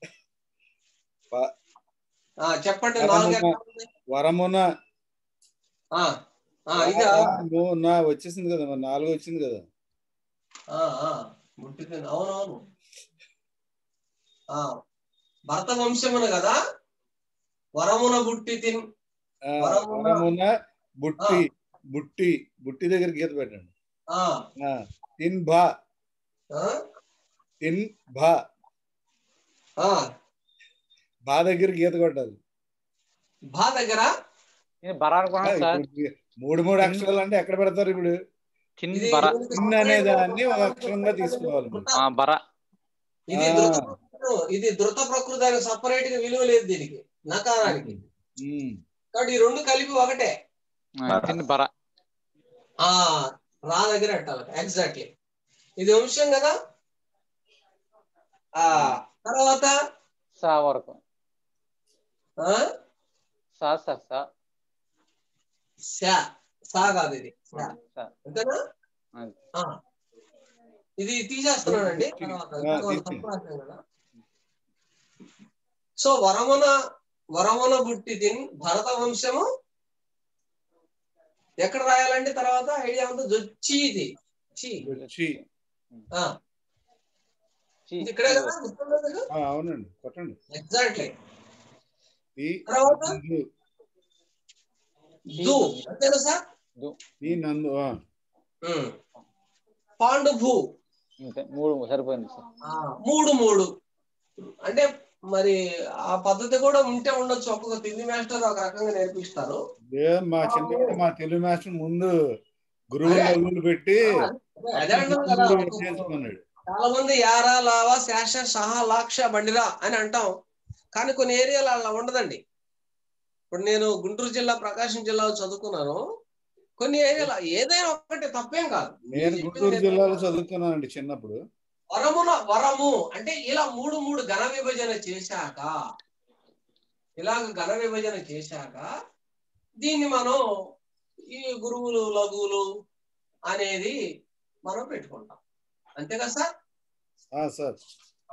ప- ఆ, చెప్పండి నాలుగు ఎక్కడ ఉంది? వరమున ఆ, ఆ, ఇదా మో- నా వచ్చేసింది కదా మరి నాలుగు వచ్చింది కదా ఆ, ఆ, ముట్టిపోయింది అవునవును ఆ భరత వంశమున కదా వరమున బుట్టి తిన్ ఆ, వరమున- వరమున బుట్టి బుట్టి బుట్టి దగ్గర గీత పెట్టండి ఆ, ఆ, తిన్ భా ఆ, తిన్ భా ఆ, భా దగ్గర గీత కొట్టాలి భా దగ్గర ఇది బరా అనుకున్నాను సార్ ఇప్పుడు మూడు మూడు అక్షరాలు అంటే ఎక్కడ పెడతారు ఇప్పుడు చిన్ ఇది బరా చిన్న అనే దాన్ని ఒక అక్షరంగా తీసుకోవాలి మీరు. ఆ, బరా ఇది ఆ. ధృత ప్రకృతి- ఇది ధృత ప్రకృతి సపరేట్ గా విలువ లేదు దీనికి నకారానికి ఉమ్. కాబట్టి ఈ రెండు కలిపి ఒకటే ఆ, చిన్ బరా ఆ రా దగ్గర పెట్టాలి ఎగ్జాక్ట్లీ ఇది వంశం కదా ఆ తర్వాత సా వరకు ఆ సా సా సా శా సా కాదు ఇది శా. సా. అంతేనా ఆ. ఆ. ఇది తీసేస్తున్నానండి తర్వాత ఆ, తర్వాత తీసేయండి. తప్పు రాశాను కదా. సో వరమున వరమున బుట్టి తిన్ భరత వంశము ఎక్కడ రాయాలండి తర్వాత ఐడియా ఉందో జొచ్చి ఇది చి. వచ్చి ఆ, చి. ఇది ఇక్కడే కదా గుర్తుండదు ఆ, అవునండి కొట్టండి ఎగ్జాక్ట్లీ ఈ తర్వాత నందు దు అంతేనా సార్ ఈ నందు ఆ. ఉమ్. పాండు భూ అంతే మూడు సరిపోయింది సార్ ఆ, మూడు మూడు అంటే మరి ఆ పద్ధతి కూడా ఉంటే ఉండొచ్చు ఒక్కొక్క తిండి మాస్టర్ ఒక రకంగా నేర్పిస్తారు ఏ మా చిన్నప్పుడు మా తెలుగు మాస్టర్ ముందు గురువు అదే. లఘువులు పెట్టి అదే అంటాం కదా ఒక్కొక్క- చేసుకున్నాడు చాలా మంది యారా లావా శాష సహా లాక్ష బండిరా అని అంటాం కానీ కొన్ని ఏరియాలు అలా ఉండదండి ఇప్పుడు నేను గుంటూరు జిల్లా ప్రకాశం జిల్లాలో చదువుకున్నాను కొన్ని ఏరియాలు ఏదైనా ఒకటి తప్పేం కాదు నేను మీరు గుంటూరు చెప్పింది జిల్లాలో చదువుకున్నానండి చిన్నప్పుడు వరమున వరము అంటే ఇలా మూడు మూడు ఘన విభజన చేశాక ఇలాగ ఘన విభజన చేశాక దీన్ని మనం ఈ గురువులు లఘువులు అనేది మనం పెట్టుకుంటాం అంతే కదా సార్ ఆ సార్ ఆ.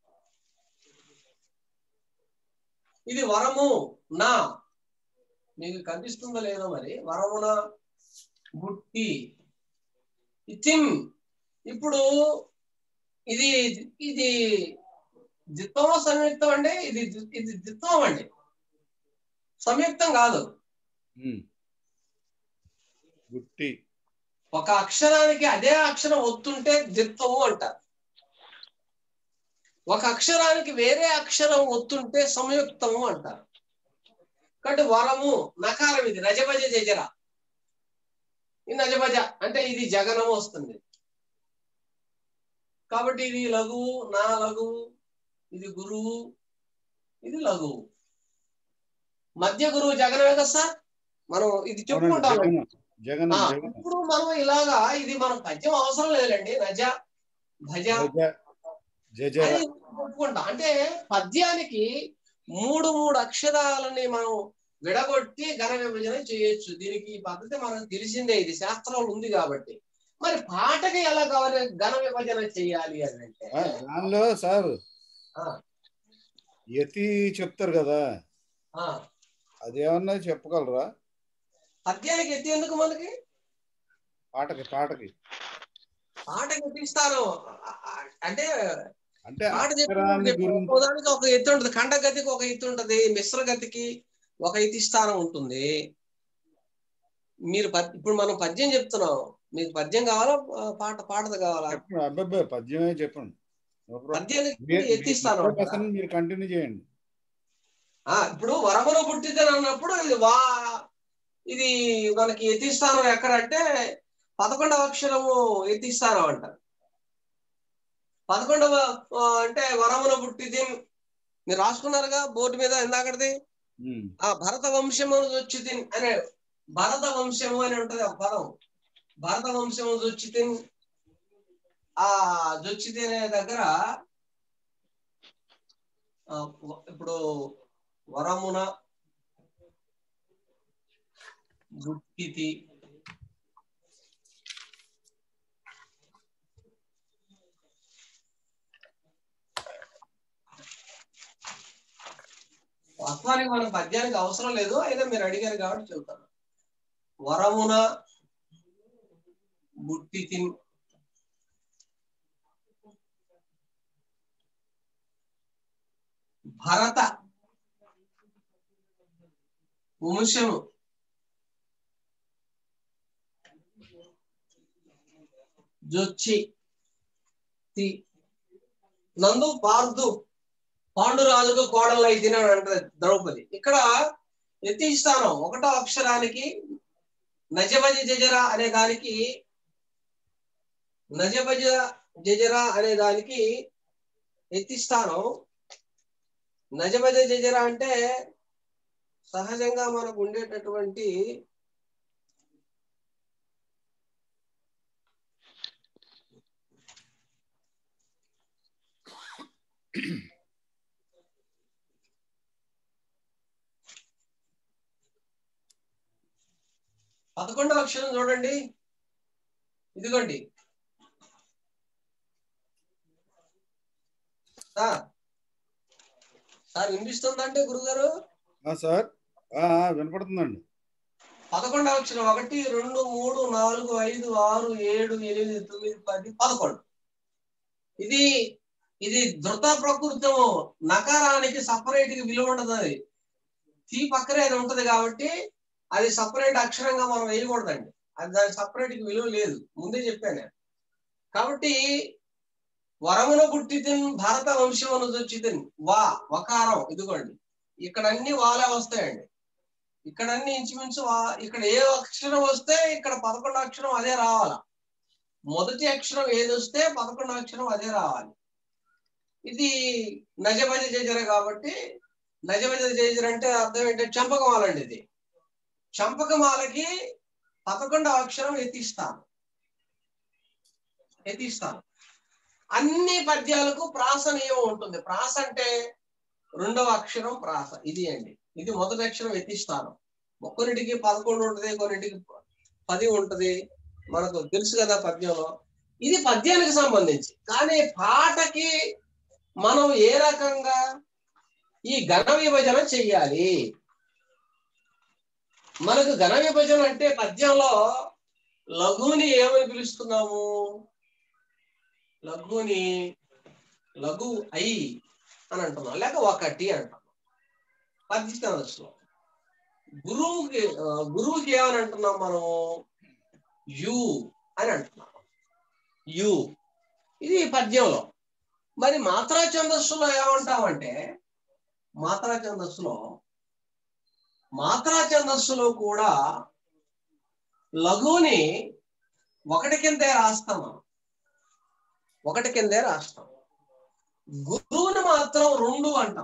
ఇది వరము నా మీకు కనిపిస్తుందో లేదో మరి వరమున గుట్టి ఇచ్చిన్ ఇప్పుడు ఇది ఇది దిత్వం సంయుక్తం అండి ఇది ఇది దిత్వం అండి సంయుక్తం కాదు ఉమ్. గుట్టి ఒక అక్షరానికి అదే అక్షరం ఒత్తుంటే దిత్వము అంటారు ఒక అక్షరానికి వేరే అక్షరం ఒత్తుంటే సంయుక్తము అంటారు కాబట్టి వరము నకారం ఇది రజభజ జజర ఈ నజభజ అంటే ఇది జగనము వస్తుంది కాబట్టి ఇది లఘువు నా లఘువు ఇది గురువు ఇది లఘువు మధ్య గురువు జగనమే కదా సార్ మనం ఇది అవునండి, చెప్పుకుంటాం జగన్ జగన్ ఆ, జగన్ ఇప్పుడు మనం ఇలాగా ఇది మనం పద్యం అవసరం లేదండి నజ భజ జజ- జజర అని చెప్పుకుంటాం అంటే పద్యానికి మూడు మూడు అక్షరాలని మనం విడగొట్టి ఘన విభజన చేయొచ్చు దీనికి ఈ పద్ధతి మనకు తెలిసిందే ఇది శాస్త్రంలో ఉంది కాబట్టి మరి పాటకి ఎలా గవన ఘన విభజన చేయాలి అని అంటే ఆ, దానిలో సార్ ఆ, యతి చెప్తారు కదా ఆ, అదేమన్నా చెప్పగలరా పద్యానికి ఎత్తి ఎందుకు మనకి పాటకి పాటకి పాటకి ఎత్తిస్తారు అంటే అంటే పాట అక్షరాన్ని చెప్పినప్పుడు గురించి ఒక్కో దానికి ఒక ఎత్తు ఉంటుంది ఖండగతికి ఒక ఎత్తు ఉంటుంది మిశ్ర గతికి ఒక ఎత్తి స్థానం ఉంటుంది మీరు పద్- ఇప్పుడు మనం పద్యం చెప్తున్నాం మీకు పద్యం కావాలా ఆ, పాట పాటది కావాలా చెప్పండి అబ్బాయి పద్యమే చెప్పండి No problem. పద్యానికి మీ- మీ ఎత్తి స్థానం ముప్పై ఉంటుందా? percent మీరు కంటిన్యూ చేయండి ఆ, ఇప్పుడు వరమును పుట్టిదని అన్నప్పుడు ఇది వా ఇది మనకి ఎత్తి స్థానం ఎక్కడంటే పదకొండవ అక్షరము ఎత్తి స్థానం అంట పదకొండవ ఆ, అంటే వరమున పుట్టిది మీరు రాసుకున్నారుగా బోర్డు మీద ఇందాకటిది ఉమ్. ఆ భరత వంశము దొచ్చితి అనే భరత వంశము అని ఉంటది ఒక పదం భరత వంశము దొచ్చితి ఆ దొచ్చితి అనే దగ్గర ఆ, వ- ఇప్పుడు వరమున గుట్టితి వాస్తవానికి మన పద్యానికి అవసరం లేదు అయినా మీరు అడిగారు కాబట్టి చెబుతాను వరమున బుట్టి తిన్ భరత వంశము జొచ్చి తి నందు పార్దు పాండురాజుకు కోడలు అయితే అంటది ద్రౌపది ఇక్కడ యతి స్థానం ఒకటో అక్షరానికి నజభజ జజర అనే దానికి నజభజ జజర అనే దానికి ఎత్తి స్థానం నజభజ జజర అంటే సహజంగా మనకు ఉండేటటువంటి పదకొండవ అక్షరం చూడండి ఇదిగోండి సార్ సార్ వినిపిస్తుందంటే గురుగారు ఆ, సార్ ఆ, ఆ, వినపడుతుందండి పదకొండవ అక్షరం ఒకటి రెండు మూడు నాలుగు ఐదు ఆరు ఏడు ఎనిమిది తొమ్మిది పది పదకొండు ఇది ఇది ధృత ప్రకృతము నకారానికి సపరేట్ గా విలువ ఉండదు అది తీ పక్కనే అది ఉంటది కాబట్టి అది సపరేట్ అక్షరంగా మనం వేయకూడదండి అది దాని సపరేట్ గా విలువ లేదు ముందే చెప్పాను నేను కాబట్టి వరమున పుట్టితిన్ భారత వంశమును చుచ్చితిన్ వా వకారం ఇదిగోండి ఇక్కడ అన్ని వాలే వస్తాయండి ఇక్కడ అన్ని ఇంచుమించు వా ఇక్కడ ఏ అక్షరం వస్తే ఇక్కడ పదకొండు అక్షరం అదే రావాల మొదటి అక్షరం ఏది వస్తే పదకొండు అక్షరం అదే రావాలి ఇది నజభజ జజర కాబట్టి నజభజ జజర అంటే అర్థం ఏంటంటే చంపకమాలండి ఇది చంపకమాలకి పదకొండవ అక్షరం ఎత్తిస్తాను ఎత్తిస్తాను అన్ని పద్యాలకు ప్రాస నియమం ఉంటుంది ప్రాస అంటే రెండవ అక్షరం ప్రాస ఇది అండి ఇది మొదటి అక్షరం ఎత్తిస్తాను కొన్నిటికి పదకొండు ఉంటుంది కొన్నిటికి పది ఉంటది మనకు తెలుసు కదా పద్యంలో ఇది పద్యానికి సంబంధించి కానీ పాటకి మనం ఏ రకంగా ఈ ఘన విభజన చెయ్యాలి మనకు ఘన విభజన అంటే పద్యంలో లఘుని ఏమని పిలుస్తున్నాము లఘుని లఘు ఐ అని అంటున్నాం లేక ఒకటి అంటున్నాం పద్య దశలో గురువుకి ఆ, గురువుకి ఏమని అంటున్నాం మనం యు అని అంటున్నాం యు ఇది పద్యంలో మరి మాత్రా ఛందస్సులో ఏమంటామంటే మాత్రా ఛందస్సులో మాత్రా ఛందస్సులో కూడా లఘుని ఒకటి కిందే రాస్తాం మనం ఒకటి కిందే రాస్తాం గురువుని మాత్రం రెండు అంటాం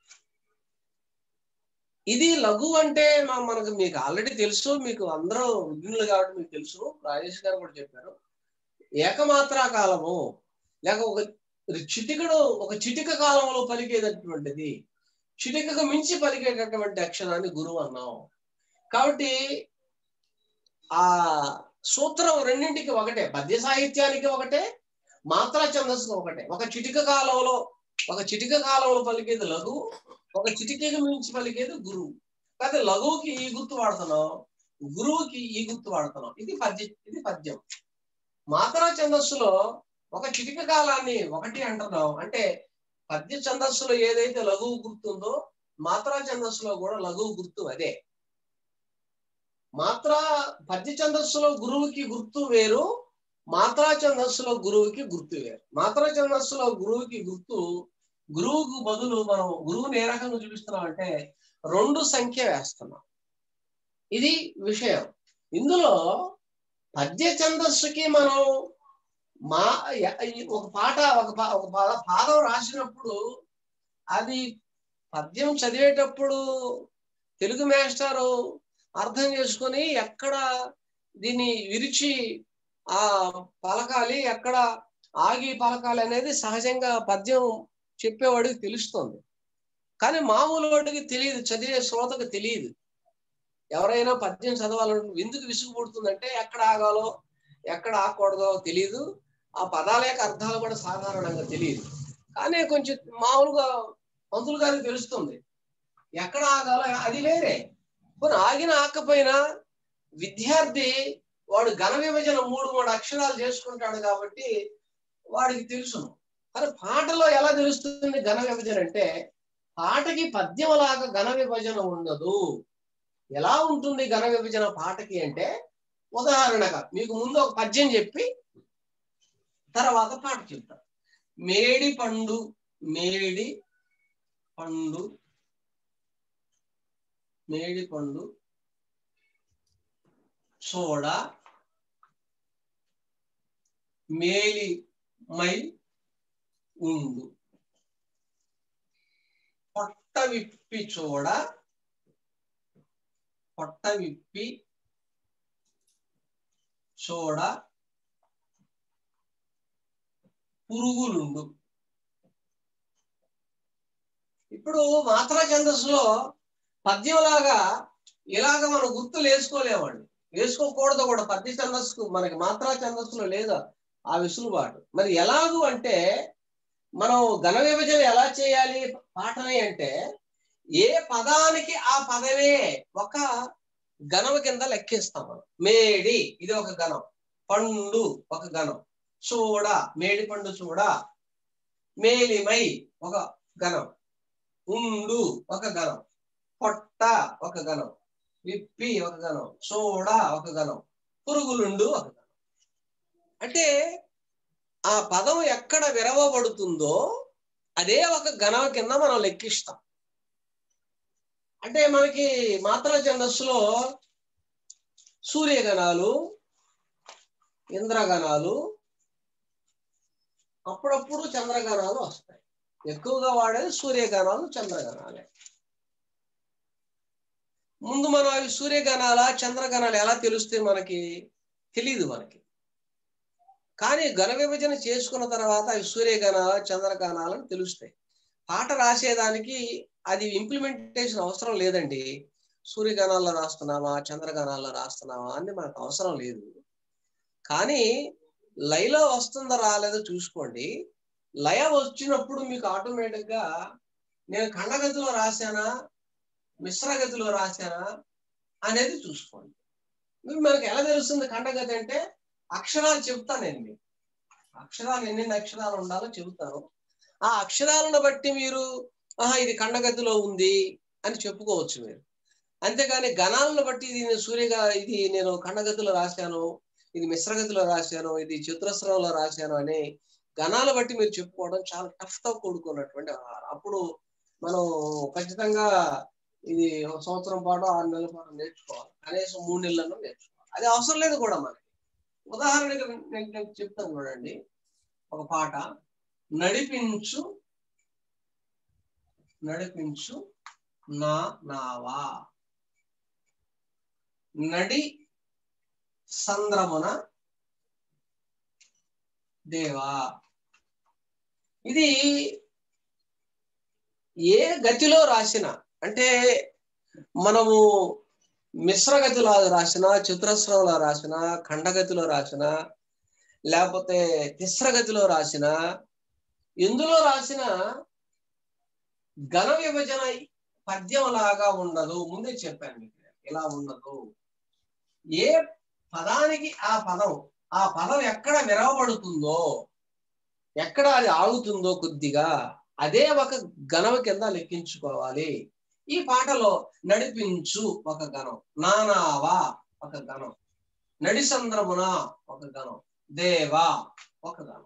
ఇది లఘు అంటే మా- మనకు మీకు ఆల్రెడీ తెలుసు మీకు అందరూ విఘ్నులు కాబట్టి మీకు తెలుసు రాజేష్ గారు కూడా చెప్పారు ఏకమాత్రా కాలము లేక ఒక చిటికడు ఒక చిటిక కాలంలో పలికేటటువంటిది చిటికకు మించి పలికేటటువంటి అక్షరాన్ని గురువు అన్నాం కాబట్టి ఆ సూత్రం రెండింటికి ఒకటే పద్య సాహిత్యానికి ఒకటే మాత్రా ఛందస్సు ఒకటే ఒక చిటిక కాలంలో ఒక చిటిక కాలంలో పలికేది లఘు ఒక చిటికకు మించి పలికేది గురువు కాకపోతే లఘువుకి ఈ గుర్తు వాడుతున్నాం గురువుకి ఈ గుర్తు వాడుతున్నాం ఇది పద్య ఇది పద్యం మాత్రా ఛందస్సులో ఒక చిటిక కాలాన్ని ఒకటి అంటున్నాం అంటే పద్య ఛందస్సులో ఏదైతే లఘువు గుర్తుందో మాత్రా ఛందస్సులో కూడా లఘువు గుర్తు అదే మాత్రా పద్య ఛందస్సులో గురువుకి గుర్తు వేరు మాత్రా ఛందస్సులో గురువుకి గుర్తు వేరు మాత్రా ఛందస్సులో గురువుకి గుర్తు గురువుకు బదులు మనం గురువుని ఏ రకంగా చూపిస్తున్నాం అంటే రెండు సంఖ్య వేస్తున్నాం ఇది విషయం ఇందులో పద్య ఛందస్సుకి మనం మా య- ఈ ఒక పాట ఒక పా- ఒక పా- పాదం రాసినప్పుడు అది పద్యం చదివేటప్పుడు తెలుగు మాస్టారు అర్థం చేసుకొని ఎక్కడ దీన్ని విరిచి ఆ పలకాలి ఎక్కడ ఆగి పలకాలి అనేది సహజంగా పద్యం చెప్పేవాడికి తెలుస్తుంది కానీ మామూలు వాడికి తెలియదు చదివే శ్రోతకు తెలియదు ఎవరైనా పద్యం చదవాలను ఎందుకు విసుగు పుడుతుందంటే ఎక్కడ ఆగాలో ఎక్కడ ఆగకూడదో తెలియదు ఆ పదాల యొక్క అర్థాలు కూడా సాధారణంగా తెలియదు కానీ కొంచెం మామూలుగా పంతులు గారికి తెలుస్తుంది ఎక్కడ ఆగాలో అది వేరే కొన్ని ఆగిన ఆకపోయినా విద్యార్థి వాడు ఘన విభజన మూడు మూడు అక్షరాలు చేసుకుంటాడు కాబట్టి వాడికి తెలుసును కానీ పాటలో ఎలా తెలుస్తుంది ఘన విభజన అంటే పాటకి పద్యం లాగా ఘన విభజన ఉండదు ఎలా ఉంటుంది ఘన విభజన పాటకి అంటే ఉదాహరణగా మీకు ముందు ఒక పద్యం చెప్పి తర్వాత పాట చెప్తా మేడి పండు మేడి పండు మేడి పండు సోడ మేలి మై ఉండు పొట్ట విప్పి చూడ పొట్ట విప్పి చూడ పురుగులుండు ఇప్పుడు మాత్రా ఛందస్సులో పద్యంలాగా ఇలాగ మనం గుర్తులు వేసుకోలేమండి వేసుకోకూడదు కూడా పద్య ఛందస్సు మనకి మాత్రా ఛందస్సులో లేదా ఆ విసులుబాటు మరి ఎలాగు అంటే మనం ఘన విభజన ఎలా చేయాలి పాటని అంటే ఏ పదానికి ఆ పదమే ఒక గణం కింద లెక్కిస్తాం మనం మేడి ఇది ఒక గణం పండు ఒక గణం చూడ మేడి పండు చూడ మేలిమై ఒక గణం ఉండు ఒక గణం పొట్ట ఒక గణం విప్పి ఒక గణం చూడ ఒక గణం పురుగులుండు ఒక గణం అంటే ఆ పదం ఎక్కడ విరవబడుతుందో అదే ఒక గణం కింద మనం లెక్కిస్తాం అంటే మనకి మాత్ర ఛందస్సులో సూర్యగణాలు ఇంద్రగణాలు అప్పుడప్పుడు చంద్రగణాలు వస్తాయి ఎక్కువగా వాడేది సూర్యగణాలు చంద్రగణాలే ముందు మనం అవి సూర్యగణాల చంద్రగణాలు ఎలా తెలుస్తాయి మనకి తెలియదు మనకి కానీ ఘన విభజన చేసుకున్న తర్వాత అవి సూర్యగణాల చంద్రగణాలని తెలుస్తాయి పాట రాసేదానికి అది ఇంప్లిమెంటేషన్ అవసరం లేదండి సూర్యగణాల్లో రాస్తున్నావా చంద్రగణాల్లో రాస్తున్నావా అని మనకు అవసరం లేదు కానీ లయలో వస్తుందా రాలేదో చూసుకోండి లయ వచ్చినప్పుడు మీకు ఆటోమేటిక్ గా నేను ఖండగతిలో రాశానా మిశ్రగతిలో రాశానా అనేది చూసుకోండి మీకు మనకి ఎలా తెలుస్తుంది ఖండగతి అంటే అక్షరాలు చెప్తాను నేను మీకు అక్షరాలు ఎన్నెన్ని అక్షరాలు ఉండాలో చెబుతాను ఆ అక్షరాలను బట్టి మీరు ఆహా ఇది ఖండగతిలో ఉంది అని చెప్పుకోవచ్చు మీరు అంతేగాని గణాలను బట్టి ఇది నేను సూర్యగా ఇది నేను ఖండగతిలో రాశాను ఇది మిశ్రగతిలో రాశాను ఇది చతురస్రంలో రాశాను అని గణాలు బట్టి మీరు చెప్పుకోవడం చాలా టఫ్ తో కూడుకున్నటువంటి వ్యవహారం. అప్పుడు మనం ఖచ్చితంగా ఇది ఒక సంవత్సరం పాటు ఆరు నెలల పాటు నేర్చుకోవాలి కనీసం మూడు నెలలను నేర్చుకోవాలి అది అవసరం లేదు కూడా మనకి ఉదాహరణకి నేను నేను చెప్తాను చూడండి ఒక పాట నడిపించు నడిపించు నా నావా నడి సంద్రమున దేవా ఇది ఏ గతిలో రాసిన అంటే మనము మిశ్రగతిలో రాసిన చతురస్రంలో రాసిన ఖండగతిలో రాసిన లేకపోతే తిస్రగతిలో రాసిన ఎందులో రాసిన ఘన విభజన పద్యం లాగా ఉండదు ముందే చెప్పాను మీకు ఇలా ఉండదు ఏ పదానికి ఆ పదం ఆ పదం ఎక్కడ విరవబడుతుందో ఎక్కడ అది ఆగుతుందో కొద్దిగా అదే ఒక గణం కింద లెక్కించుకోవాలి ఈ పాటలో నడిపించు ఒక గణం నానావా ఒక గణం నడిసంద్రమున ఒక గణం దేవా ఒక గణం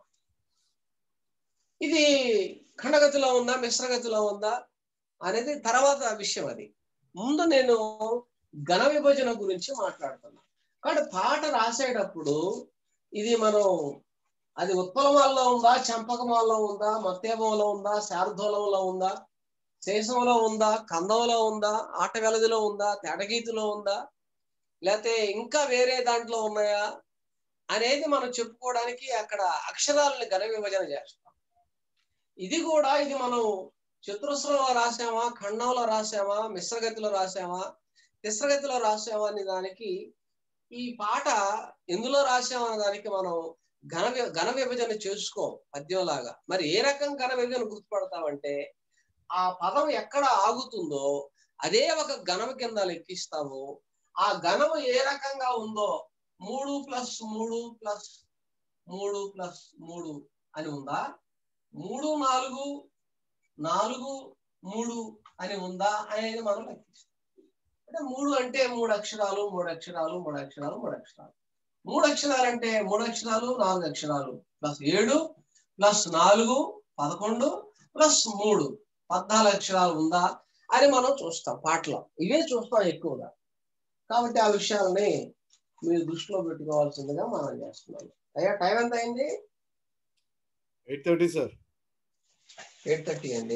ఇది ఖండగతిలో ఉందా మిశ్రగతిలో ఉందా అనేది తర్వాత విషయం అది ముందు నేను ఘన విభజన గురించి మాట్లాడుతున్నా కాబట్టి పాట రాసేటప్పుడు ఇది మనం అది ఉత్పలమాల్లో ఉందా చంపకమాల్లో ఉందా మత్తేమంలో ఉందా శారదోళంలో ఉందా శేషంలో ఉందా కందంలో ఉందా ఆట వెలదిలో ఉందా తేటగీతిలో ఉందా లేకపోతే ఇంకా వేరే దాంట్లో ఉన్నాయా అనేది మనం చెప్పుకోవడానికి అక్కడ అక్షరాలని ఘన విభజన చేస్తాం ఇది కూడా ఇది మనం చతురస్రంలో రాసామా ఖండంలో రాసామా మిశ్రగతిలో రాసామా తిస్రగతిలో రాసామా అనే దానికి ఈ పాట ఎందులో రాసామా అనే దానికి మనం ఘన వి- ఘన విభజన చేసుకో పద్యంలాగా మరి ఏ రకం ఘన విభజన గుర్తుపడతామంటే ఆ పదం ఎక్కడ ఆగుతుందో అదే ఒక ఘనం కింద లెక్కిస్తాము ఆ ఘనము ఏ రకంగా ఉందో మూడు ప్లస్ మూడు ప్లస్ మూడు ప్లస్ మూడు అని ఉందా మూడు నాలుగు నాలుగు మూడు అని ఉందా అనేది మనం లెక్కిస్తాం అంటే మూడు అంటే మూడు అక్షరాలు మూడు అక్షరాలు మూడు అక్షరాలు మూడు అక్షరాలు మూడు అక్షరాలు అంటే మూడు అక్షరాలు నాలుగు అక్షరాలు ప్లస్ ఏడు ప్లస్ నాలుగు పదకొండు ప్లస్ మూడు పద్నాలుగు అక్షరాలు ఉందా అని మనం చూస్తాం పాటలో ఇవే చూస్తాం ఎక్కువగా కాబట్టి ఆ విషయాలని మీరు దృష్టిలో పెట్టుకోవాల్సిందిగా మనం చేస్తున్నాం అయ్యా టైం ఎంత అయింది eight thirty sir eight thirty అండి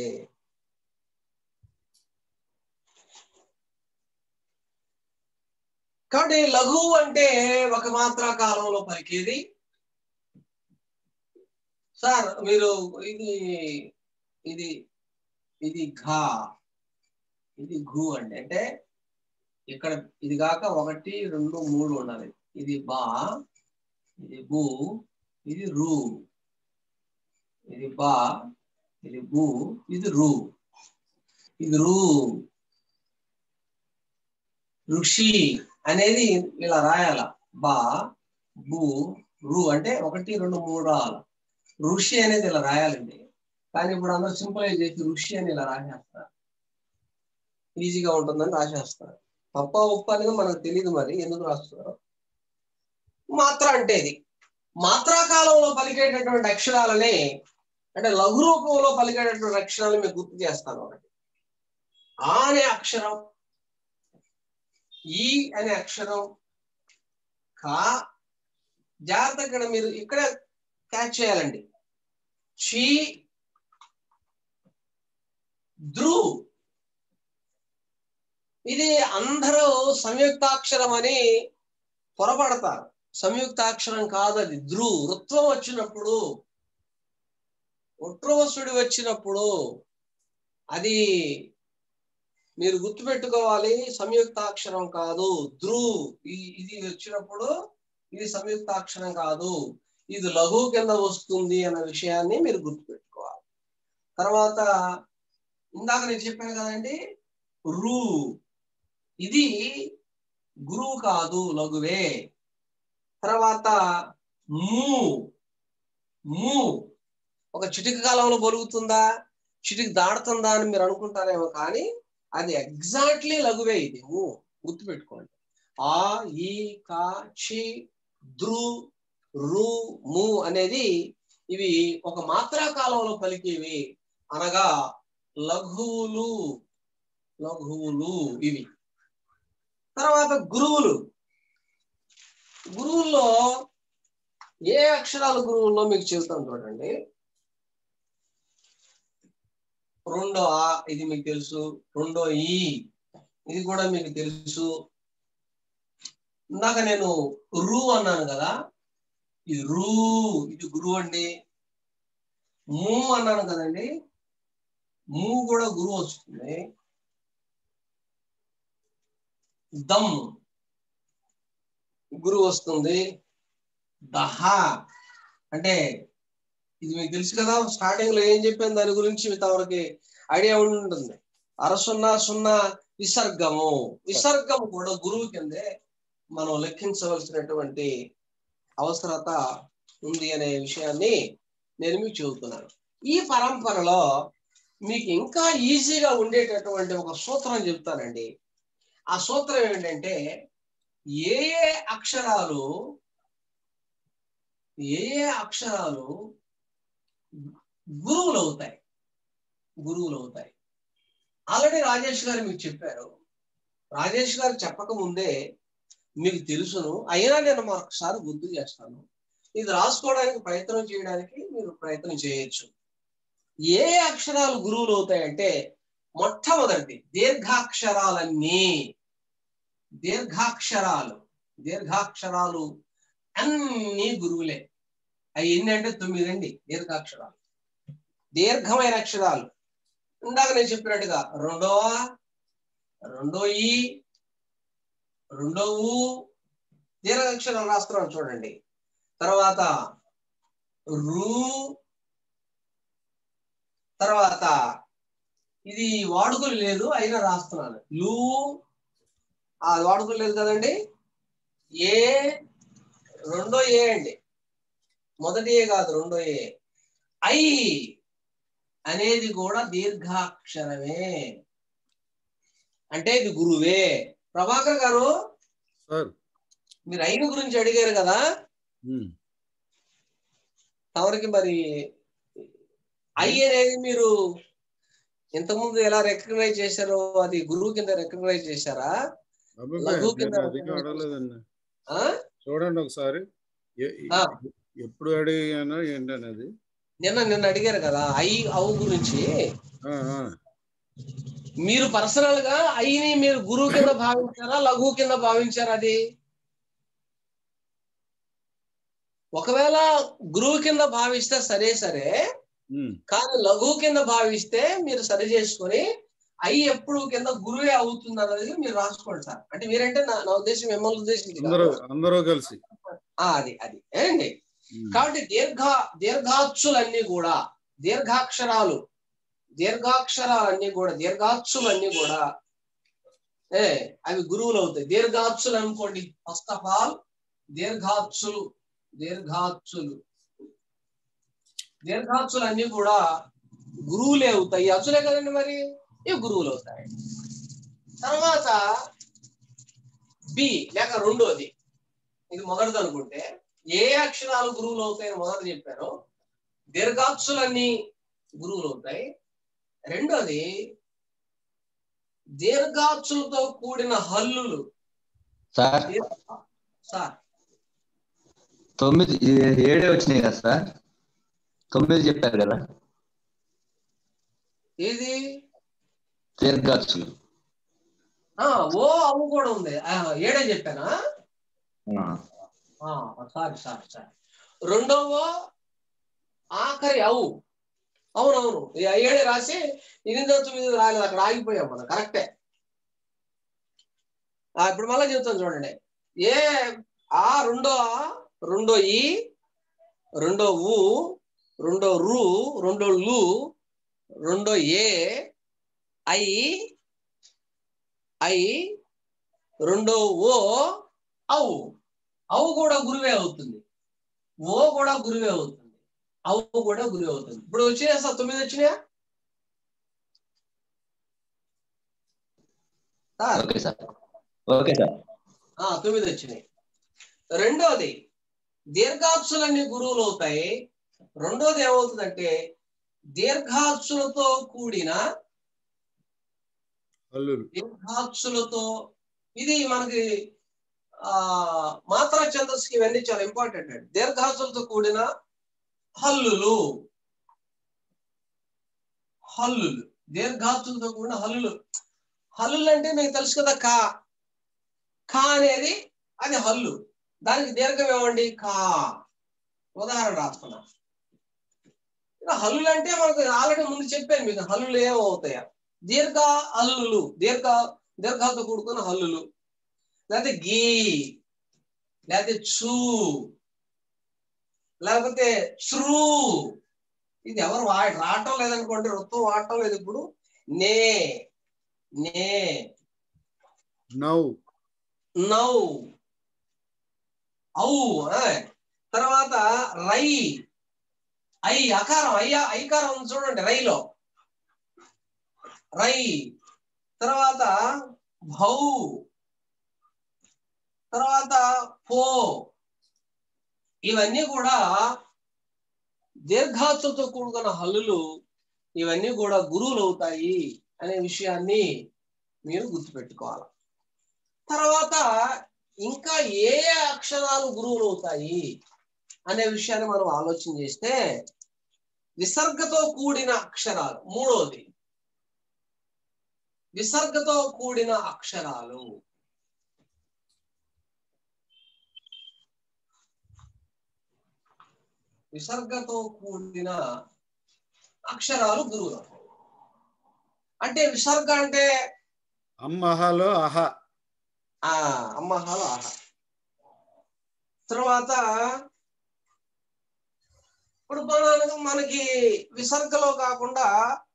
కాబట్టి లఘు అంటే ఒక మాత్రా కాలంలో పలికేది సార్ మీరు ఇది ఇది ఇది ఘా ఇది ఘు అండి అంటే ఇక్కడ ఇది కాక ఒకటి రెండు మూడు ఉండాలి ఇది బా ఇది బు ఇది రు ఇది బా ఇది బు ఇది రు ఇది రు ఋషి అనేది ఇలా రాయాల బా బు రు అంటే ఒకటి రెండు మూడు రాయాల ఋషి అనేది ఇలా రాయాలండి కానీ ఇప్పుడు అందరూ సింపులైజ్ చేసి ఋషి అని ఇలా రాసేస్తారు ఈజీగా ఉంటుందని రాసేస్తారు తప్ప ఉప్పు అనేది మనకు తెలియదు మరి ఎందుకు రాస్తున్నారు మాత్ర అంటే ఇది మాత్రాకాలంలో పలికేటటువంటి అక్షరాలని అంటే లఘు రూపంలో పలికేటటువంటి అక్షరాలను మీకు గుర్తు చేస్తాను ఒకటి ఆ అనే అక్షరం ఈ అనే అక్షరం కా జాగ్రత్త ఇక్కడ మీరు ఇక్కడ క్యాచ్ చేయాలండి షీ ధ్రు ఇది అందరూ సంయుక్తాక్షరం అని పొరపడతారు సంయుక్తాక్షరం కాదు అది ధ్రు రుత్వం వచ్చినప్పుడు ఉట్రవసుడి వచ్చినప్పుడు అది మీరు గుర్తుపెట్టుకోవాలి సంయుక్తాక్షరం కాదు ధ్రు ఈ- ఇది వచ్చినప్పుడు ఇది సంయుక్తాక్షరం కాదు ఇది లఘు కింద వస్తుంది అన్న విషయాన్ని మీరు గుర్తుపెట్టుకోవాలి తర్వాత ఇందాక నేను చెప్పాను కదండి రు ఇది గురువు కాదు లఘువే తర్వాత ము ము ఒక చిటిక కాలంలో బలుగుతుందా చిటికి దాడుతుందా అని మీరు అనుకుంటారేమో కానీ అది ఎగ్జాక్ట్లీ లఘువే ఇది ము గుర్తుపెట్టుకోండి ఆ ఈ కా చి ధ్రు రు ము అనేది ఇవి ఒక మాత్రా కాలంలో పలికేవి అనగా లఘువులు లఘువులు ఇవి తర్వాత గురువులు గురువుల్లో ఏ అక్షరాలు గురువుల్లో మీకు చెబుతాను చూడండి రెండో ఆ ఇది మీకు తెలుసు రెండో ఈ ఇది కూడా మీకు తెలుసు ఇందాక నేను రు అన్నాను కదా ఇది రు ఇది గురువు అండి ము అన్నాను కదండి ము కూడా గురువు వస్తుంది దమ్ గురువు వస్తుంది దహ అంటే ఇది మీకు తెలుసు కదా స్టార్టింగ్ లో ఏం చెప్పాను దాని గురించి ఇంతవరకు ఐడియా ఉండి ఉంటుంది అర సున్నా సున్నా విసర్గము విసర్గం కూడా గురువు కిందే మనం లెక్కించవలసినటువంటి అవసరత ఉంది అనే విషయాన్ని నేను మీకు చెబుతున్నాను ఈ పరంపరలో మీకు ఇంకా ఈజీగా ఉండేటటువంటి ఒక సూత్రం చెప్తానండి ఆ సూత్రం ఏంటంటే ఏ ఏ అక్షరాలు ఏ ఏ అక్షరాలు గురువులు అవుతాయి గురువులు అవుతాయి ఆల్రెడీ రాజేష్ గారు మీకు చెప్పారు రాజేష్ గారు చెప్పక ముందే మీకు తెలుసును అయినా నేను మరొకసారి గుర్తు చేస్తాను ఇది రాసుకోవడానికి ప్రయత్నం చేయడానికి మీరు ప్రయత్నం చేయొచ్చు ఏ అక్షరాలు గురువులు అవుతాయంటే మొట్టమొదటి దీర్ఘాక్షరాలన్నీ దీర్ఘాక్షరాలు దీర్ఘాక్షరాలు అన్ని గురువులే అవి ఎన్ని అంటే తొమ్మిది అండి దీర్ఘాక్షరాలు దీర్ఘమైన అక్షరాలు ఇందాక నేను చెప్పినట్టుగా రెండవ రెండో ఈ రెండో ఊ దీర్ఘాక్షరాలు రాస్తున్నాను చూడండి తర్వాత రు తర్వాత ఇది వాడుకలు లేదు అయినా రాస్తున్నాను లు ఆ వాడుకలు లేదు కదండి ఏ రెండో ఏ అండి మొదటి ఏ కాదు రెండో ఏ ఐ అనేది కూడా దీర్ఘాక్షరమే అంటే ఇది గురువే ప్రభాకర్ గారు సార్ మీరు ఐను గురించి అడిగారు కదా ఉమ్. తమరికి మరి ఐ అనేది మీరు ఇంతకుముందు ఎలా రికగ్నైజ్ చేశారో అది గురువు కింద రికగ్నైజ్ చేశారా అబ్బాయి, లఘు కింద నేను అదిగా అడగలేదండి ఆ? చూడండి ఒకసారి ఎ- ఆ. ఎప్పుడు అడిగానో ఏంటనేది నిన్న నిన్న అడిగారు కదా ఐ అవు గురించి ఆ, ఆ. మీరు పర్సనల్ గా ఐని మీరు గురువు కింద భావించారా లఘువు కింద భావించారా అది ఒకవేళ గురువు కింద భావిస్తే సరే సరే ఉమ్. కానీ లఘువు కింద భావిస్తే మీరు సరి చేసుకొని ఐ ఎప్పుడు కింద గురువే అవుతుంది అన్నది మీరు రాసుకోండి సార్ అంటే మీరంటే నా నా ఉద్దేశం మిమ్మల్ని ఉద్దేశించి కాదు. అందరూ అందరూ కలిసి ఆ, అది అది ఏంటి ఉమ్. కాబట్టి దీర్ఘ దీర్ఘాక్షులన్నీ కూడా దీర్ఘాక్షరాలు దీర్ఘాక్షరాలన్నీ కూడా దీర్ఘాక్షులన్నీ కూడా ఏ అవి గురువులు అవుతాయి దీర్ఘాక్షులు అనుకోండి ఫస్ట్ ఆఫ్ ఆల్ దీర్ఘాక్షులు దీర్ఘాక్షులు దీర్ఘాక్షులు అన్ని కూడా గురువులే అవుతాయి అచ్చులే కదండి మరి ఇవి గురువులు అవుతాయి తర్వాత బి లేక రెండోది ఇది మొదటిది అనుకుంటే ఏ అక్షరాలు గురువులు అవుతాయని మొదట చెప్పారో దీర్ఘాక్షులన్నీ గురువులు అవుతాయి రెండోది దీర్ఘాక్షులతో కూడిన హల్లులు సార్ దీర్ఘ- సార్ తొమ్మిది ఏ- ఏడే వచ్చినాయి కదా సార్ తొమ్మిది చెప్పారు కదా ఏది దీర్ఘాక్షులు ఆ ఓ అవు కూడా ఉంది ఆ, ఏడే చెప్పానా ఆ, సారీ సారీ సారీ రెండవ ఆఖరి అవు అవునవును ఈ ఏడే రాసి ఎనిమిదో తొమ్మిది రాలేదు అక్కడ ఆగిపోయాం మనం కరెక్టే ఆ, ఇప్పుడు మళ్ళీ చెప్తాను చూడండి ఏ ఆ రెండో ఆ, రెండో ఈ రెండో ఊ రెండో రు రెండో లు రెండో ఏ ఐ ఐ రెండో ఓ అవు అవు కూడా గురువే అవుతుంది ఓ కూడా గురువే అవుతుంది అవు కూడా గురువే అవుతుంది ఇప్పుడు వచ్చినాయా సార్ తొమ్మిది వచ్చినాయా sir okay sir okay sir ఆ, తొమ్మిది వచ్చినాయి రెండోది దీర్ఘాక్షులన్నీ గురువులు అవుతాయి రెండోది ఏమవుతుందంటే దీర్ఘాక్షులతో కూడిన హల్లులు దీర్ఘాక్షులతో ఇది మనకి ఆ మాత్రా ఛందస్సుకి ఇవన్నీ చాలా ఇంపార్టెంట్ అండి దీర్ఘాక్షులతో కూడిన హల్లులు హల్లులు దీర్ఘాక్షులతో కూడిన హల్లులు హల్లులు అంటే మీకు తెలుసు కదా కా కా అనేది అది హల్లు దానికి దీర్ఘం ఏమండి కా ఉదాహరణ రాసుకున్నా ఇలా హల్లులు అంటే మనకు ఆల్రెడీ ముందు చెప్పాను మీకు హల్లులు ఏమవుతాయా దీర్ఘ హల్లులు దీర్ఘ దీర్ఘాలతో కూడుకున్న హల్లులు లేకపోతే గీ లేకపోతే చూ లేకపోతే శ్రూ ఇది ఎవరు వా రావటం లేదనుకోండి వృత్తం వాడటం లేదు ఇప్పుడు నే నే నౌ నౌ ఔ ఆ. తర్వాత రై ఐ అకారం అయ్యా ఐకారం ఉంది చూడండి రైలో రై తర్వాత భౌ తర్వాత పో ఇవన్నీ కూడా దీర్ఘాతులతో కూడుకున్న హల్లులు ఇవన్నీ కూడా గురువులు అవుతాయి అనే విషయాన్ని మీరు గుర్తుపెట్టుకోవాలి తర్వాత ఇంకా ఏ ఏ అక్షరాలు గురువులు అవుతాయి అనే విషయాన్ని మనం ఆలోచన చేస్తే విసర్గతో కూడిన అక్షరాలు మూడోది విసర్గతో కూడిన అక్షరాలు విసర్గతో కూడిన అక్షరాలు గురువులు అంటే విసర్గ అంటే అమ్మహలో అహ ఆ అమ్మహాలు ఆహ తర్వాత ఇప్పుడు మన మనకి విసర్గలో కాకుండా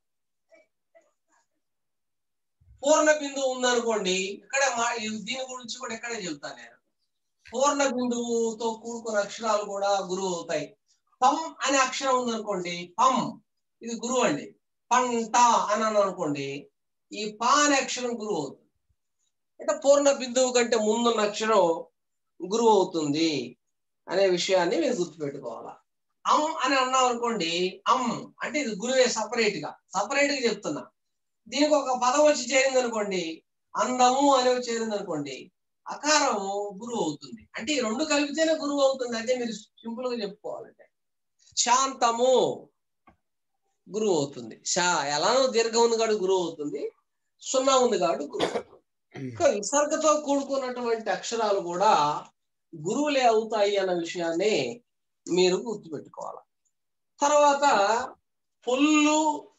పూర్ణ బిందువు ఉందనుకోండి ఇక్కడే మా దీని గురించి కూడా ఇక్కడే చెప్తాను నేను పూర్ణ బిందువుతో కూడుకున్న అక్షరాలు కూడా గురువు అవుతాయి పం అనే అక్షరం ఉందనుకోండి పం ఇది గురువు అండి పంట అని అన్నాను అనుకోండి ఈ పా అనే అక్షరం గురువు అవుతుంది అంటే పూర్ణ బిందువు కంటే ముందున్న అక్షరం గురువు అవుతుంది అనే విషయాన్ని మీరు గుర్తుపెట్టుకోవాలా అమ్ అని అన్నాం అనుకోండి అమ్ అంటే ఇది గురువే సపరేట్ గా సపరేట్ గా చెప్తున్నా దీనికి ఒక పదం వచ్చి చేరింది అనుకోండి అందము అనేవి చేరింది అనుకోండి అకారము గురువు అవుతుంది అంటే ఈ రెండు కలిపితేనే గురువు అవుతుంది అంటే మీరు సింపుల్ గా చెప్పుకోవాలంటే శాంతము గురువు అవుతుంది షా ఎలానో దీర్ఘం ఉంది కాబట్టి గురువు అవుతుంది సున్నా ఉంది కాబట్టి గురువు అవుతుంది. ఇంకా విసర్గతో కూడుకున్నటువంటి అక్షరాలు కూడా గురువులే అవుతాయి అన్న విషయాన్ని మీరు గుర్తుపెట్టుకోవాలి తర్వాత పొల్లు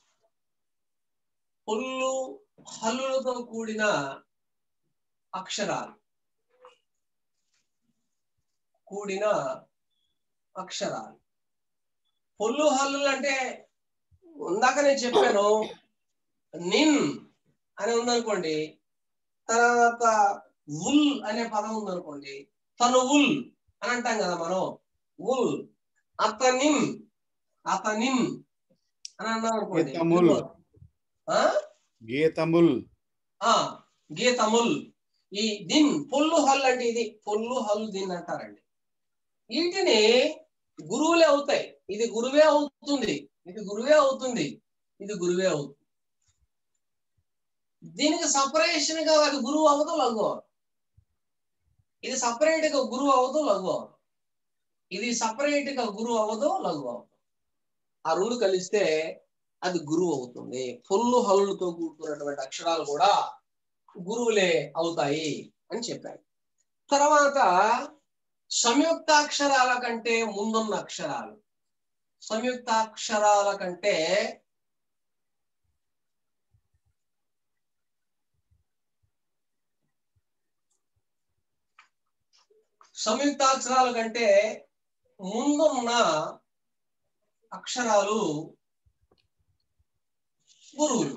పొల్లు హల్లులతో కూడిన అక్షరాలు కూడిన అక్షరాలు పొల్లు హల్లులు అంటే ఇందాక నేను చెప్పాను నిన్ అని ఉందనుకోండి తర్వాత ఉల్ అనే పదం ఉందనుకోండి తను ఉల్ అని అంటాం కదా మనం ఉల్ అతనిన్ అతనిన్ అని అన్నాం అనుకోండి గీతముల్. ఆ? గీతముల్ ఆ గీతముల్ ఈ దిన్ పొల్లు హల్ అంటే ఇది పొల్లు హల్ దిన్ అంటారండి వీటిని గురువులే అవుతాయి ఇది గురువే అవుతుంది ఇది గురువే అవుతుంది ఇది గురువే అవుతుంది దీనికి సపరేషన్ గా అది గురువు అవ్వదు లఘు అవ్వదు ఇది సపరేట్ గా గురువు అవ్వదు లఘు అవ్వదు ఇది సపరేట్ గా గురువు అవ్వదు లఘు అవ్వదు ఆ రెండు కలిస్తే అది గురువు అవుతుంది ఫుల్ హల్లులతో కూడుకున్నటువంటి అక్షరాలు కూడా గురువులే అవుతాయి అని చెప్పారు తర్వాత సంయుక్తాక్షరాల కంటే ముందున్న అక్షరాలు సంయుక్తాక్షరాల కంటే సంయుక్తాక్షరాల కంటే ముందున్న అక్షరాలు గురువులు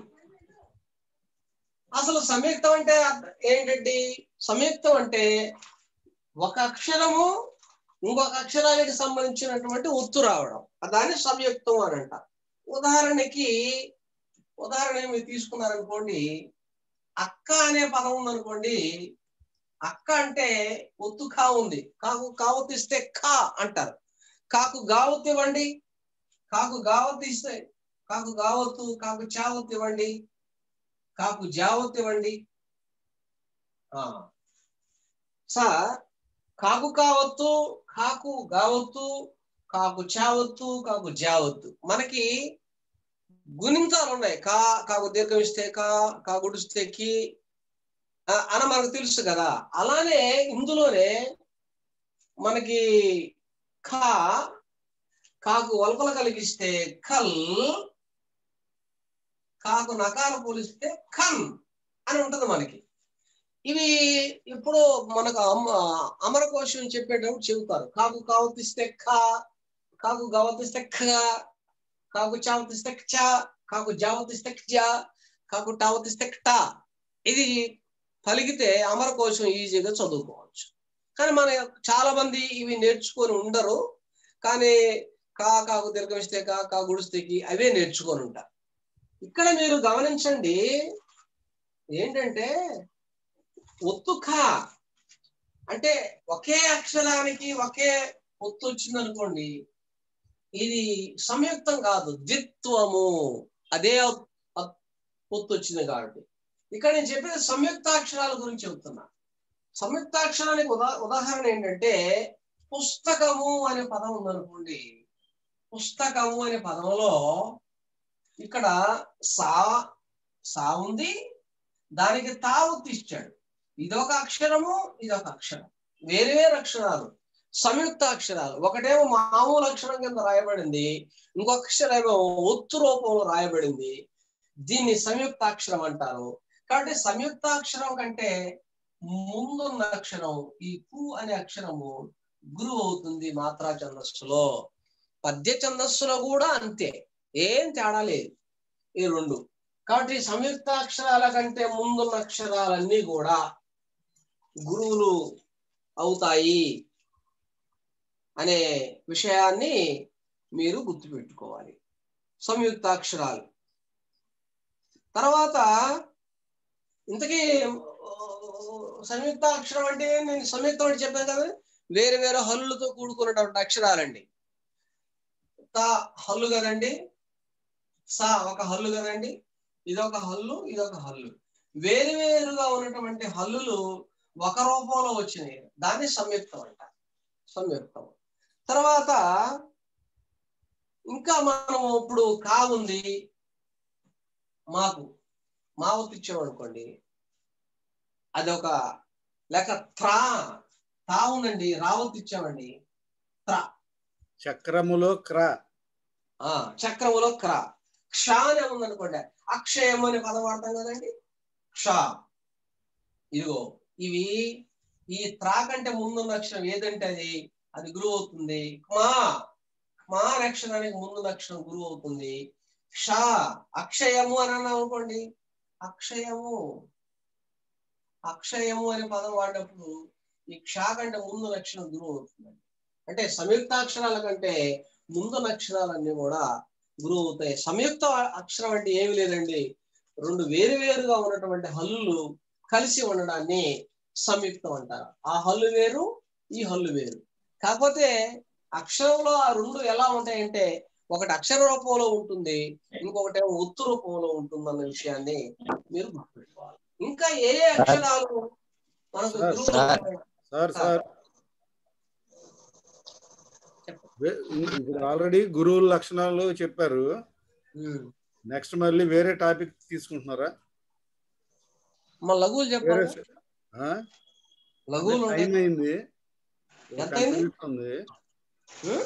అసలు సంయుక్తం అంటే అర్థ- ఏంటండి సంయుక్తం అంటే ఒక అక్షరము ఇంకొక అక్షరానికి సంబంధించినటువంటి ఒత్తు రావడం దాన్ని సంయుక్తం అని అంట ఉదాహరణకి ఉదాహరణ మీరు తీసుకున్నారనుకోండి అక్క అనే పదం ఉందనుకోండి అక్క అంటే ఒత్తు కా ఉంది కాకు కావత్తు ఇస్తే కా అంటారు కాకు గావత్తు ఇవ్వండి కాకు గావత్తు ఇస్తే కాకు గావత్తు కాకు చావత్తు ఇవ్వండి కాకు జావత్తు ఇవ్వండి ఆ. సార్ కాకు కావత్తు కాకు గావత్తు కాకు చావత్తు కాకు జావత్తు మనకి గుణింతాలు ఉన్నాయి కా కాకు దీర్ఘం ఇస్తే కా కా గుడిస్తే కి ఆ, అని మనకు తెలుసు కదా అలానే ఇందులోనే మనకి ఖా కాకు వల్పల కలిగిస్తే కల్ కాకు నకాలు పోలిస్తే ఖన్ అని ఉంటది మనకి ఇవి ఇప్పుడు మనకు అమ అమరకోశం చెప్పేటప్పుడు చెబుతారు కాకు కావతిస్తే ఖా కాకు గవతిస్తే ఖ కాకు చావతిస్తే చ కాకు జావతిస్తే జ కాకు టావతిస్తే టా ఇది పలికితే అమరకోశం ఈజీగా చదువుకోవచ్చు కానీ మన చాలా మంది ఇవి నేర్చుకొని ఉండరు కానీ కా కాకు దీర్ఘమిస్తే కా కా గుడిస్తేకి అవే నేర్చుకొని ఉంటారు ఇక్కడ మీరు గమనించండి ఏంటంటే ఒత్తు ఖా అంటే ఒకే అక్షరానికి ఒకే ఒత్తు వచ్చింది అనుకోండి ఇది సంయుక్తం కాదు ద్విత్వము అదే ఒ- ఒ- ఒత్తు వచ్చింది కాబట్టి ఇక్కడ నేను చెప్పేది సంయుక్తాక్షరాల గురించి చెబుతున్నా సంయుక్తాక్షరానికి ఉదా ఉదాహరణ ఏంటంటే పుస్తకము అనే పదం ఉందనుకోండి పుస్తకము అనే పదంలో ఇక్కడ సా సా ఉంది దానికి తావత్తు ఇచ్చాడు ఇదొక అక్షరము ఇదొక అక్షరం వేరే వేరు అక్షరాలు సంయుక్త అక్షరాలు ఒకటేమో మామూలు అక్షరం కింద రాయబడింది ఇంకొక అక్షరమేమో ఒత్తు రూపంలో రాయబడింది దీన్ని సంయుక్తాక్షరం అంటారు కాబట్టి సంయుక్తాక్షరం కంటే ముందున్న అక్షరం ఈ కు అనే అక్షరము గురువు అవుతుంది మాత్రా ఛందస్సులో పద్య ఛందస్సులో కూడా అంతే ఏం తేడా లేదు ఈ రెండు కాబట్టి సంయుక్తాక్షరాల కంటే ముందున్న అక్షరాలన్నీ కూడా గురువులు అవుతాయి అనే విషయాన్ని మీరు గుర్తుపెట్టుకోవాలి సంయుక్తాక్షరాలు తర్వాత ఇంతకీ ఆ, సంయుక్తాక్షరం అంటే నేను సంయుక్తం అంటే చెప్పాను కదా వేరే వేరే హల్లులతో కూడుకున్నటువంటి అక్షరాలండి తా హల్లు కదండి సా ఒక హల్లు కదండి ఇదొక హల్లు ఇదొక హల్లు వేరు వేరుగా ఉన్నటువంటి హల్లులు ఒక రూపంలో వచ్చినాయి దాన్ని సంయుక్తం అంట సంయుక్తం తర్వాత ఇంకా మనం ఇప్పుడు కా ఉంది మాకు మా ఒత్తిచ్చాం అనుకోండి అదొక లేక త్రా తా ఉందండి రావత్తు ఇచ్చామండి చక్రములో క్ర ఆ చక్రములో క్ర క్ష అనే ఉందనుకోండి అక్షయం అనే పదం వాడతాం కదండి క్ష ఇదిగో ఇవి ఈ త్రా కంటే ముందున్న అక్షరం ఏదంటే అది అది గురువు అవుతుంది క్మా క్మా అనే అక్షరానికి ముందున్న అక్షరం గురువు అవుతుంది క్ష అక్షయము అని అన్నాం అనుకోండి అక్షయము అక్షయము అనే పదం వాడినప్పుడు ఈ క్ష కంటే ముందు అక్షరం గురువు అవుతుంది అంటే సంయుక్తాక్షరాల కంటే ముందు అక్షరాలన్నీ కూడా గురువు అవుతాయి సంయుక్త అక్షరం అంటే ఏమి లేదండి రెండు వేరు వేరుగా ఉన్నటువంటి హల్లులు కలిసి ఉండడాన్ని సంయుక్తం అంటారు ఆ హల్లు వేరు ఈ హల్లు వేరు కాకపోతే అక్షరంలో ఆ రెండు ఎలా ఉంటాయంటే ఒకటి అక్షర రూపంలో ఉంటుంది ఇంకొకటి ఏమో ఒత్తు రూపంలో ఉంటుంది అన్న విషయాన్ని మీరు గుర్తుపెట్టుకోవాలి ఇంకా ఏ ఏ అక్షరాలు మనకు సార్, గురువులు సార్. ఉంటాయి? సార్ సార్ వే- ఇప్పుడు ఆల్రెడీ గురువుల లక్షణాలు చెప్పారు ఉమ్. నెక్స్ట్ మళ్ళీ వేరే టాపిక్ తీసుకుంటున్నారా మన లఘువులు వేరే చెప్పండి ఆ? లఘువులు టైం ఉంటాయి అయింది ఒక ఎంత 10 అయింది? minutes ఉంది ఉమ్?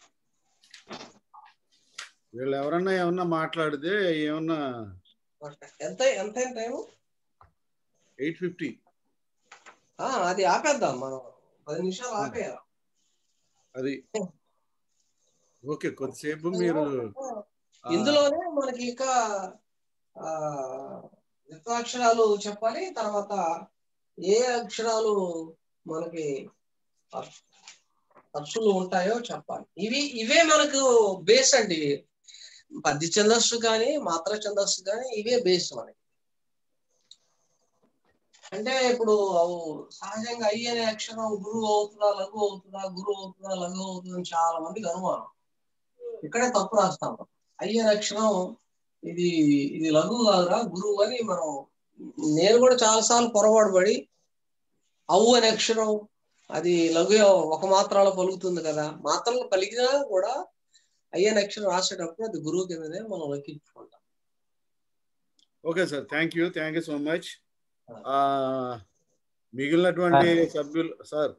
వీళ్ళు ఎవరన్నా ఏమన్నా మాట్లాడితే ఏమన్నా ఎంత ఎంత అయింది టైం ఎయిట్ ఫిఫ్టీ అది ఆపేద్దాం మనం పది నిమిషాలు ఆపేయాలి అది ఓకే కొద్దిసేపు మీరు ఆ, ఇందులోనే మనకి ఇంకా ఆ అక్షరాలు చెప్పాలి తర్వాత ఏ అక్షరాలు మనకి ఖర్చులు ఉంటాయో చెప్పాలి ఇవి ఇవే మనకు బేస్ అండి పద్య ఛందస్సు కానీ మాత్ర ఛందస్సు కానీ ఇవే బేస్ మనకి అంటే ఇప్పుడు అవు సహజంగా అయ్యి అనే అక్షరం గురువు అవుతుందా లఘు అవుతుందా గురువు అవుతుందా లఘు అవుతుందా అని చాలా మందికి అనుమానం ఇక్కడే తప్పు రాస్తాం అయ్యి అనే అక్షరం ఇది ఇది లఘు కాదురా గురువు అని మనం నేను కూడా చాలాసార్లు పొరపాటు పడి అవు అనే అక్షరం అది లఘు ఒక మాత్రాలో పలుకుతుంది కదా మాత్రలు పలికినా కూడా అయ్యే అక్షరం రాసేటప్పుడు అది గురువు కిందనే మనం లెక్కించుకుంటాం okay sir thank you thank you so much మిగిలినటువంటి సభ్యులు సార్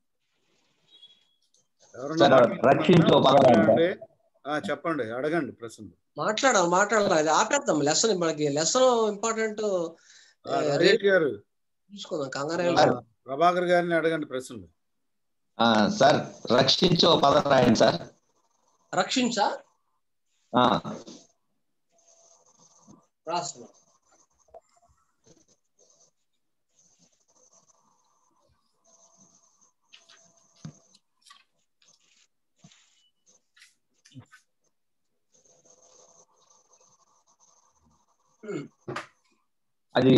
ఎవరన్నా సార్, మాట్లాడుతున్నారా? రక్షించు ఒక పదం అంటే. మాట్లాడండి. ఆ, చెప్పండి అడగండి ప్రశ్న మాట్లాడాలి మాట్లాడాలి అది ఆపేద్దాం లెసన్ మనకి లెసన్ ఇంపార్టెంట్ ఆ, రాజేష్ గారు చూసుకుందాం కంగారు ఆ, ప్రభాకర్ గారిని అడగండి ప్రశ్నలు ఆ, సార్ రక్షించు ఒక పదం రాయండి సార్ రక్షించా ఆ, రాస్తున్నా ఉమ్. అది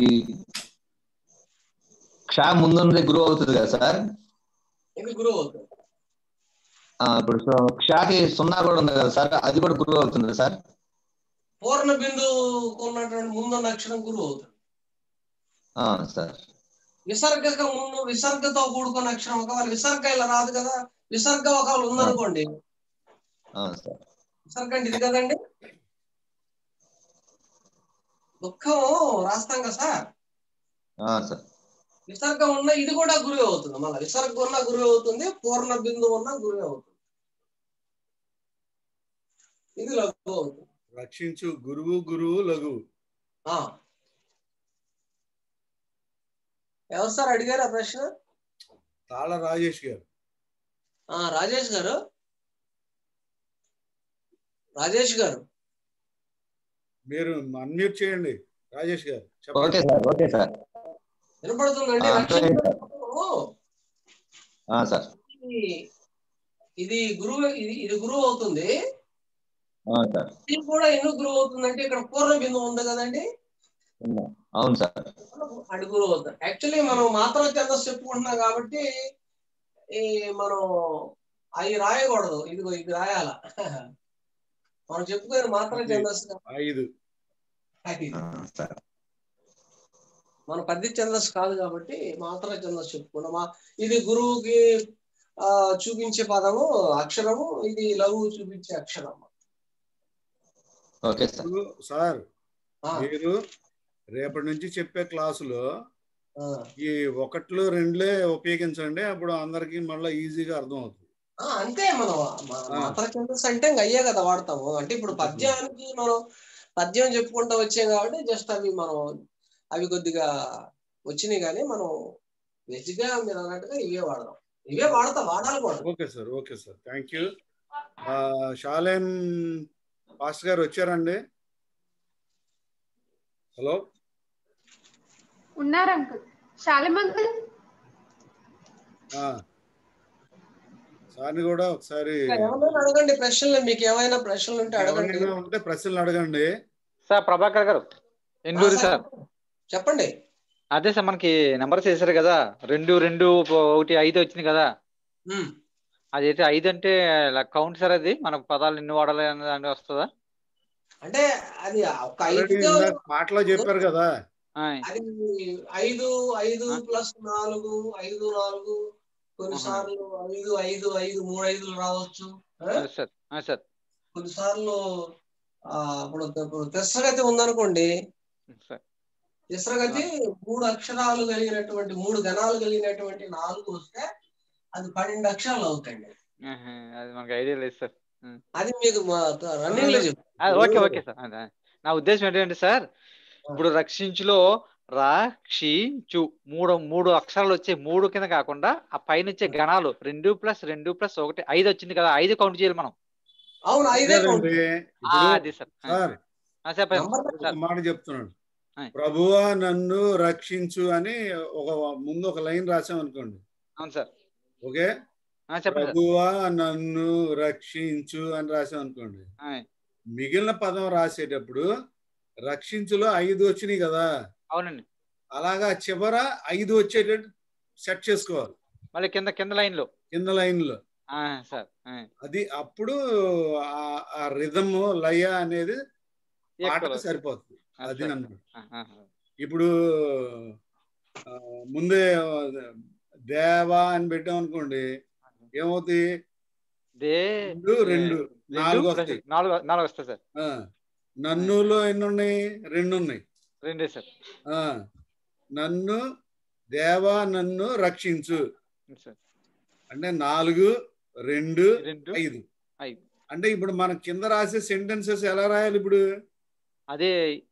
క్షా ముందుంది గురువు అవుతుంది కదా సార్ ఇది గురువు అవుతుంది ఆ, ఇప్పుడు సో- క్షాకి సున్నా కూడా ఉంది కదా సార్ అది కూడా గురువు అవుతుంది సార్ పూర్ణ బిందువు ఉన్నటువంటి ముందున్న అక్షరం గురువు అవుతుంది ఆ, సార్ విసర్గక ముందు విసర్గతో కూడుకున్న అక్షరం ఒకవేళ విసర్గ ఇలా రాదు కదా విసర్గ ఒకవేళ ఉందనుకోండి ఆ, సార్ విసర్గ అంటే ఇది కదండి దుఃఖం రాస్తాం కదా సార్ ఆ, సార్ విసర్గం ఉన్న ఇది కూడా గురువు అవుతుంది మళ్ళీ విసర్గ ఉన్న గురువు అవుతుంది పూర్ణ బిందువు ఉన్న గురువు అవుతుంది ఇది లఘు అవుతుంది రక్షించు గురువు గురువు లఘువు ఆ. ఎవరు సార్ అడిగారు ఆ ప్రశ్న తాళ రాజేష్ గారు ఆ రాజేష్ గారు రాజేష్ గారు మీరు అన్మ్యూట్ చేయండి రాజేష్ గారు ఓకే చెప్పండి సార్ ఓకే సార్ వినపడుతుందండి ఆ, రక్షించు. ఆ, సార్ ఇది- ఇది గురువు ఇది ఇది గురువు అవుతుంది ఆ, సార్ ఇది కూడా ఎందుకు గురువు అవుతుందంటే ఇక్కడ పూర్ణ బిందువు ఉంది కదండి అవును సార్ అది గురువు అవుతుంది యాక్చువల్లీ మనం మాత్రం ఛందస్సు చెప్పుకుంటున్నాం కాబట్టి ఈ మనం అవి రాయకూడదు ఇదిగో ఇది రాయాల మనం చెప్పుకునే మాత్రం ఛందస్సు ఐదు అది. ఆ, సార్ మన పద్య ఛందస్సు కాదు కాబట్టి మాత్రం ఛందస్సు చెప్పుకున్నాం మా- ఇది గురువుకి ఆ చూపించే పదము అక్షరము ఇది లఘువు చూపించే అక్షరం ఓకే సార్ ఇప్పుడు సార్ ఆ, మీరు రేపటి నుంచి చెప్పే క్లాసులో ఆ. ఈ ఒకట్లు రెండులే ఉపయోగించండి అప్పుడు అందరికి మళ్ళీ ఈజీగా అర్థం అవుతుంది ఆ, అంతే మనం మా- ఆ. మాత్ర ఛందస్సు అంటే ఇంక అయ్యే కదా వాడతాము అంటే ఇప్పుడు పద్యానికి మనం పద్యం చెప్పుకుంటూ వచ్చాం కాబట్టి జస్ట్ అవి మనం అవి కొద్దిగా వచ్చినాయి కానీ మనం వెజ్ గా మీరు అన్నట్టుగా ఇవే వాడదాం ఇవే వాడతాం వాడాలి కూడా okay sir okay sir thank you Shalem pastor గారు వచ్చారండి హలో ఉన్నారు అంకుల్ శాలం అంకుల్ ఆ. సార్ని కూడా ఒకసారి ఇంకా ఏమైనా అడగండి ప్రశ్నలు మీకు ఏమైనా ప్రశ్నలు ఉంటే అడగండి ఎవరైనా ఉంటే ప్రశ్నలు అడగండి సార్ ప్రభాకర్ గారు ఎన్నూరు ఆ, సార్ చెప్పండి అదే సార్ మనకి నెంబర్స్ వేసారు కదా రెండు రెండు ఒకటి ఐదు వచ్చింది కదా ఉమ్, అదైతే ఐదు అంటే కౌంట్ సార్ అది మన పదాలు ఎన్ని వాడాలి అనే దాని వస్తుందా అంటే అది ఒక Already ఐదుతో ఇందాక పాటలో చెప్పారు కదా ఆయ్. అది ఐదు ఐదు ఆ. ప్లస్ నాలుగు ఐదు నాలుగు కొన్నిసార్లు ఐదు ఐదు ఐదు మూడు ఐదులు రావచ్చు ఆ? ఆ, సార్ ఆ, సార్ కొన్నిసార్లు ఆ ఇప్పుడు ఇప్పుడు తిస్రగతి ఉందనుకోండి సార్ తిస్రగతి మూడు అక్షరాలు కలిగినటువంటి మూడు గణాలు కలిగినటువంటి నాలుగు వస్తే అది పన్నెండు అక్షరాలు అవుతాయండి ఆహా, అది మనకు ఐడియా లేదు సార్ అది మీకు రన్నింగ్ లో చెప్తాను అది ఓకే ఓకే సార్ అదే. నా ఉద్దేశం ఏంటంటే సార్ ఇప్పుడు రక్షించులో రక్షించు మూడు మూడు అక్షరాలు వచ్చే మూడు కింద కాకుండా ఆ పైన వచ్చే గణాలు రెండు ప్లస్ రెండు ప్లస్ ఒకటి ఐదు వచ్చింది కదా ఐదు కౌంట్ చేయాలి మనం అవును ఐదే కౌంట్ అదేనండి. ఆ, ఇప్పుడు అది సార్ ఆ, సార్ ఆ, చెప్పండి నంబర్ ఒక సార్ మాట చెప్తున్నాడు ఆయ్. ప్రభువా నన్ను రక్షించు అని ఒక ముందు ఒక లైన్ రాసాం అనుకోండి అవును సార్ ఓకే ఆ, చెప్పండి సార్ ప్రభువా నన్ను రక్షించు అని రాసాం అనుకోండి ఆయ్. మిగిలిన పదం రాసేటప్పుడు రక్షించులో ఐదు వచ్చినాయి కదా అవునండి అలాగా చివర ఐదు వచ్చేటట్టు సెట్ చేసుకోవాలి మళ్ళీ కింద కింద లైన్ లో కింద లైన్ లో ఆ, సార్ ఆ, అది అప్పుడు ఆ- ఆ రిధమ్ లయ అనేది పాటకు ఎక్కువ. సరిపోతుంది ఆ, అది సార్. అన్నమాట ఆ, ఆ, ఆ. ఇప్పుడు ఆ, ముందే దేవా అని పెట్టాం అనుకోండి ఏమవుతాయి దే రెండు రెండు రెండు నాలుగు plus వస్తాయి నాలుగు నాలుగు వస్తాయి సార్ ఆ, నన్నులో ఎన్ని ఉన్నాయి రెండు ఉన్నాయి రెండే సార్ ఆ, నన్ను దేవా నన్ను రక్షించు సార్ అంటే నాలుగు రెండు రెండు ఐదు ఐదు అంటే ఇప్పుడు మనం కింద రాసే సెంటెన్సెస్ ఎలా రాయాలి ఇప్పుడు అదే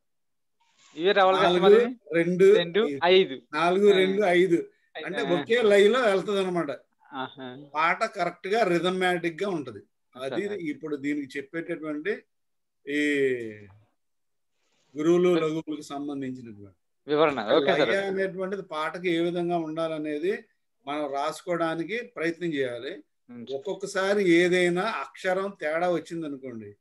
ఇవే రావాలి కదా నాలుగు మరి రెండు రెండు ఐదు. ఐదు నాలుగు రెండు ఐదు అంటే ఆ, ఒకే లైన్ లో వెళ్తది అనమాట ఆహా. పాట కరెక్ట్ గా రిథమాటిక్ గా ఉంటది అది సరే. ఇప్పుడు దీనికి చెప్పేటటువంటి ఈ గురువులు లఘువులకు సంబంధించినటువంటి వివరణ ఓకే సార్ లయ అనేటువంటిది పాటకి ఏ విధంగా ఉండాలనేది మనం రాసుకోవడానికి ప్రయత్నం చేయాలి ఉమ్, సార్. ఒక్కొక్కసారి ఏదైనా అక్షరం తేడా వచ్చింది అనుకోండి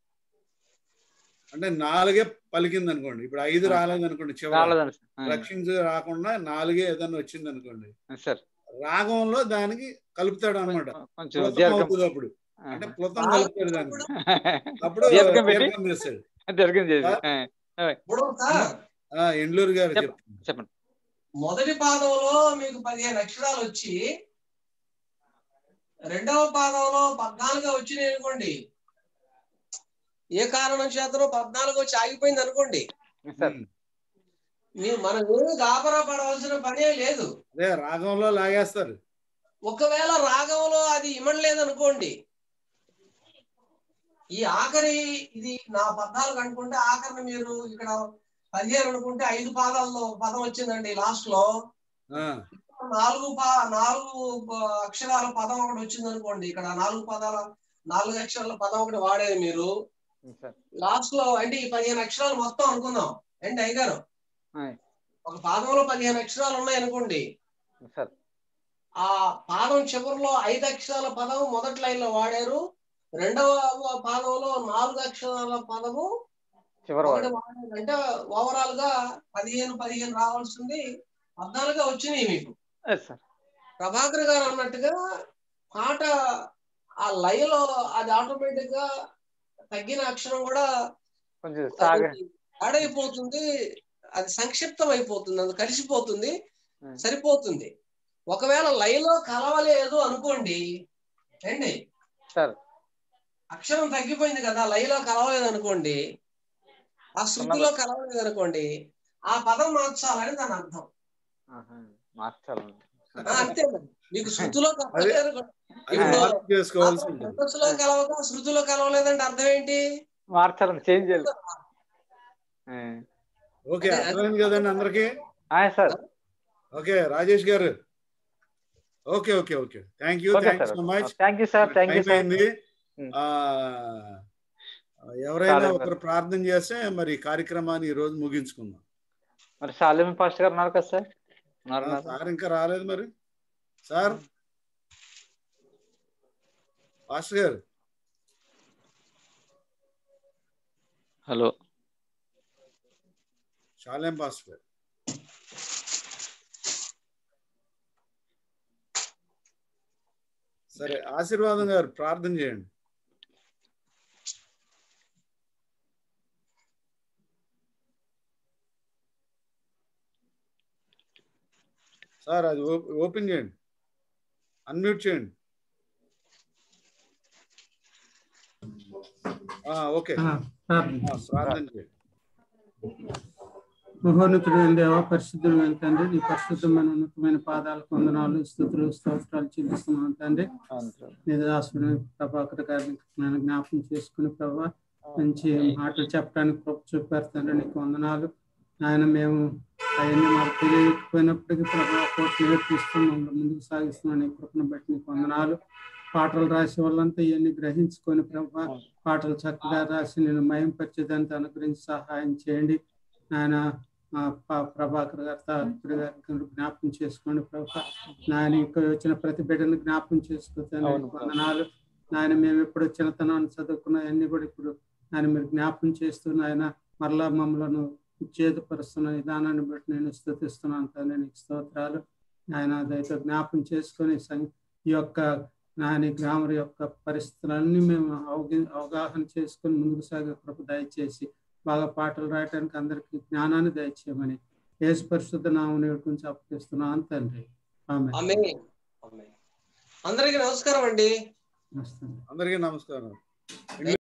అంటే నాలుగే పలికింది అనుకోండి ఇప్పుడు ఐదు ఆ. రాలేదు అనుకోండి చివరి రాలేదండి సార్. ఆ, రక్షించు రాకుండా నాలుగే ఏదైనా వచ్చింది అనుకోండి సార్ రాగంలో దానికి కలుపుతాడు అనమాట కొంచెం ప్లుతం దీర్ఘం అవుతుంది అప్పుడు ఆ. అంటే ప్లుతం కలుపుతాడు దానికి అప్పుడు దీర్ఘం పెట్టి దీర్ఘం చేస్తాడు దీర్ఘం చేసి ఆ? ఆ, ఇప్పుడు సార్ ఆ, ఎండ్లూరు గారు చెప్ప- చెప్తారు చెప్పండి మొదటి పాదంలో మీకు పదిహేను అక్షరాలు వచ్చి రెండవ పాదంలో పద్నాలుగు వచ్చినాయి అనుకోండి ఏ కారణం చేతనో పద్నాలుగు వచ్చి ఆగిపోయింది అనుకోండి సార్ ఉమ్. మీరు మనం ఏమి గాబరా పడవలసిన పనే లేదు అదే రాగంలో లాగేస్తారు ఒకవేళ రాగంలో అది ఇమడలేదు అనుకోండి ఈ ఆఖరి ఇది నా పద్నాలుగు అనుకుంటే ఆఖరిని మీరు ఇక్కడ పదిహేను అనుకుంటే ఐదు పాదాల్లో ఒక పదం వచ్చిందండి లాస్ట్ లో ఆ, నాలుగు పా నాలుగు ప- అక్షరాల పదం ఒకటి వచ్చింది అనుకోండి ఇక్కడ నాలుగు పదాల నాలుగు అక్షరాల పదం ఒకటి వాడేది మీరు సార్ లాస్ట్ లో అంటే ఈ పదిహేను అక్షరాలు మొత్తం అనుకుందాం ఏంటి అయ్యగారు ఆయ్. ఒక పాదంలో పదిహేను అక్షరాలు ఉన్నాయి అనుకోండి సార్ ఆ పాదం చివరిలో ఐదు అక్షరాల పదం మొదటి లైన్ లో వాడారు రెండవ పాదంలో నాలుగు అక్షరాల పదము చివరి ఒకటి వాడు వాడారు అంటే ఓవరాల్ గా పదిహేను పదిహేను రావాల్సింది పద్నాలుగు వచ్చినాయి మీకు ఎస్ సార్ ప్రభాకర్ గారు అన్నట్టుగా పాట ఆ లయలో అది ఆటోమేటిక్ గా తగ్గిన అక్షరం కూడా కొంచెం సాగ అది ఆడైపోతుంది అది సంక్షిప్తం అయిపోతుంది అది కలిసిపోతుంది Hmm. సరిపోతుంది ఒకవేళ లయలో కలవలేదు అనుకోండి ఏండి సార్ అక్షరం తగ్గిపోయింది కదా లయలో కలవలేదు అనుకోండి ఆ శృతిలో కలవలేదు అనుకోండి ఆ పదం మార్చాలని దాని అర్థం ఆహా. మార్చాలి ఆ, అంతే మరి. మీకు శృతిలో కలవలేదు అనుకోండి. అది ఇప్పుడు మార్పు చేసుకోవాల్సి ఉంటుంది ఛందస్సులో కలవక శృతిలో కలవలేదంటే అర్థం ఏంటి మార్చాలని చేంజ్ చేయాలి ఆ. ఓకే అర్థమైంది కదండి అందరికి ఆ, సార్ ఓకే రాజేష్ గారు okay okay okay thank you okay thank sir so much thank you sir thank you time sir అయింది Hmm. ఆ, ఎవరైనా చాలు ఒకరు ప్రార్థన చేస్తే మరి ఈ కార్యక్రమాన్ని ఈ రోజు ముగించుకుందాం మరి శాలిమి పాస్టర్ గారు ఉన్నారు కదా సార్ ఉన్నారు ఆ, ఉన్నారు. సార్ ఇంకా రాలేదు మరి సార్ పాస్టర్ గారు హలో శాలేం పాస్టర్ గారు సరే ఆశీర్వాదం గారు ప్రార్థన చేయండి సార్ అది ఓ- ఓపెన్ చేయండి అన్మ్యూట్ చేయండి ఆ, ఓకే ఆ, ప్రార్థన. ఆ, ప్రార్థన చేయండి మహోన్నతుడు దేవ పరిశుద్ధుడు తండ్రి నీ పరిశుద్ధమైన ఉన్నతమైన పాదాలకు వందనాలు స్థుతులు స్తోత్రాలు చెల్లిస్తున్నాను తండ్రి నీ దాసుని ప్రభాకర్ గారిని నేను జ్ఞాపకం చేసుకుని ప్రభా మంచి మాటలు చెప్పడానికి కృప చూపారు తండ్రి నీకు వందనాలు ఆయన మేము అవన్నీ మాకు తెలియకపోయినప్పటికీ ప్రభా కోర్టు నేర్పిస్తూ మమ్మల్ని ముందుకు సాగిస్తున్నాను నీ కృపను బట్టి నీకు వందనాలు పాటలు రాసే వాళ్ళంతా ఇవన్నీ గ్రహించుకొని ప్రభా పాటలు చక్కగా రాసి నేను మయంపరిచేదానికి అనుగ్రహించి సహాయం చేయండి ఆయన ఆ, ప- ప్రభాకర్ గారు తాత్పరి గారి జ్ఞాపకం చేసుకోండి ప్రభా నాయన ఇక్కడ వచ్చిన ప్రతి బిడ్డను జ్ఞాపకం చేసుకోతాను వందనాలు నాయన మేము ఎప్పుడు చిన్నతనాన్ని చదువుకున్న అన్ని కూడా ఇప్పుడు ఆయన మీరు జ్ఞాపకం చేస్తూ నాయన మరలా మమ్మలను చేతుపరుస్తున్న విధానాన్ని బట్టి నేను స్థుతిస్తున్నాను తండ్రి నీకు స్తోత్రాలు ఆయన దయతో జ్ఞాపకం చేసుకొని సం- ఈ యొక్క నాని గ్రామర్ యొక్క పరిస్థితులన్నీ మేము అవగా అవగాహన చేసుకొని ముందుకు సాగే కృప దయచేసి బాగా పాటలు రాయటానికి అందరికి జ్ఞానాన్ని దయచేయమని యేసు పరిశుద్ధ నామని గురించి అప్పగిస్తున్నాను తండ్రి ఆమె ఆమె అందరికీ నమస్కారం అండి నమస్తే అందరికీ నమస్కారం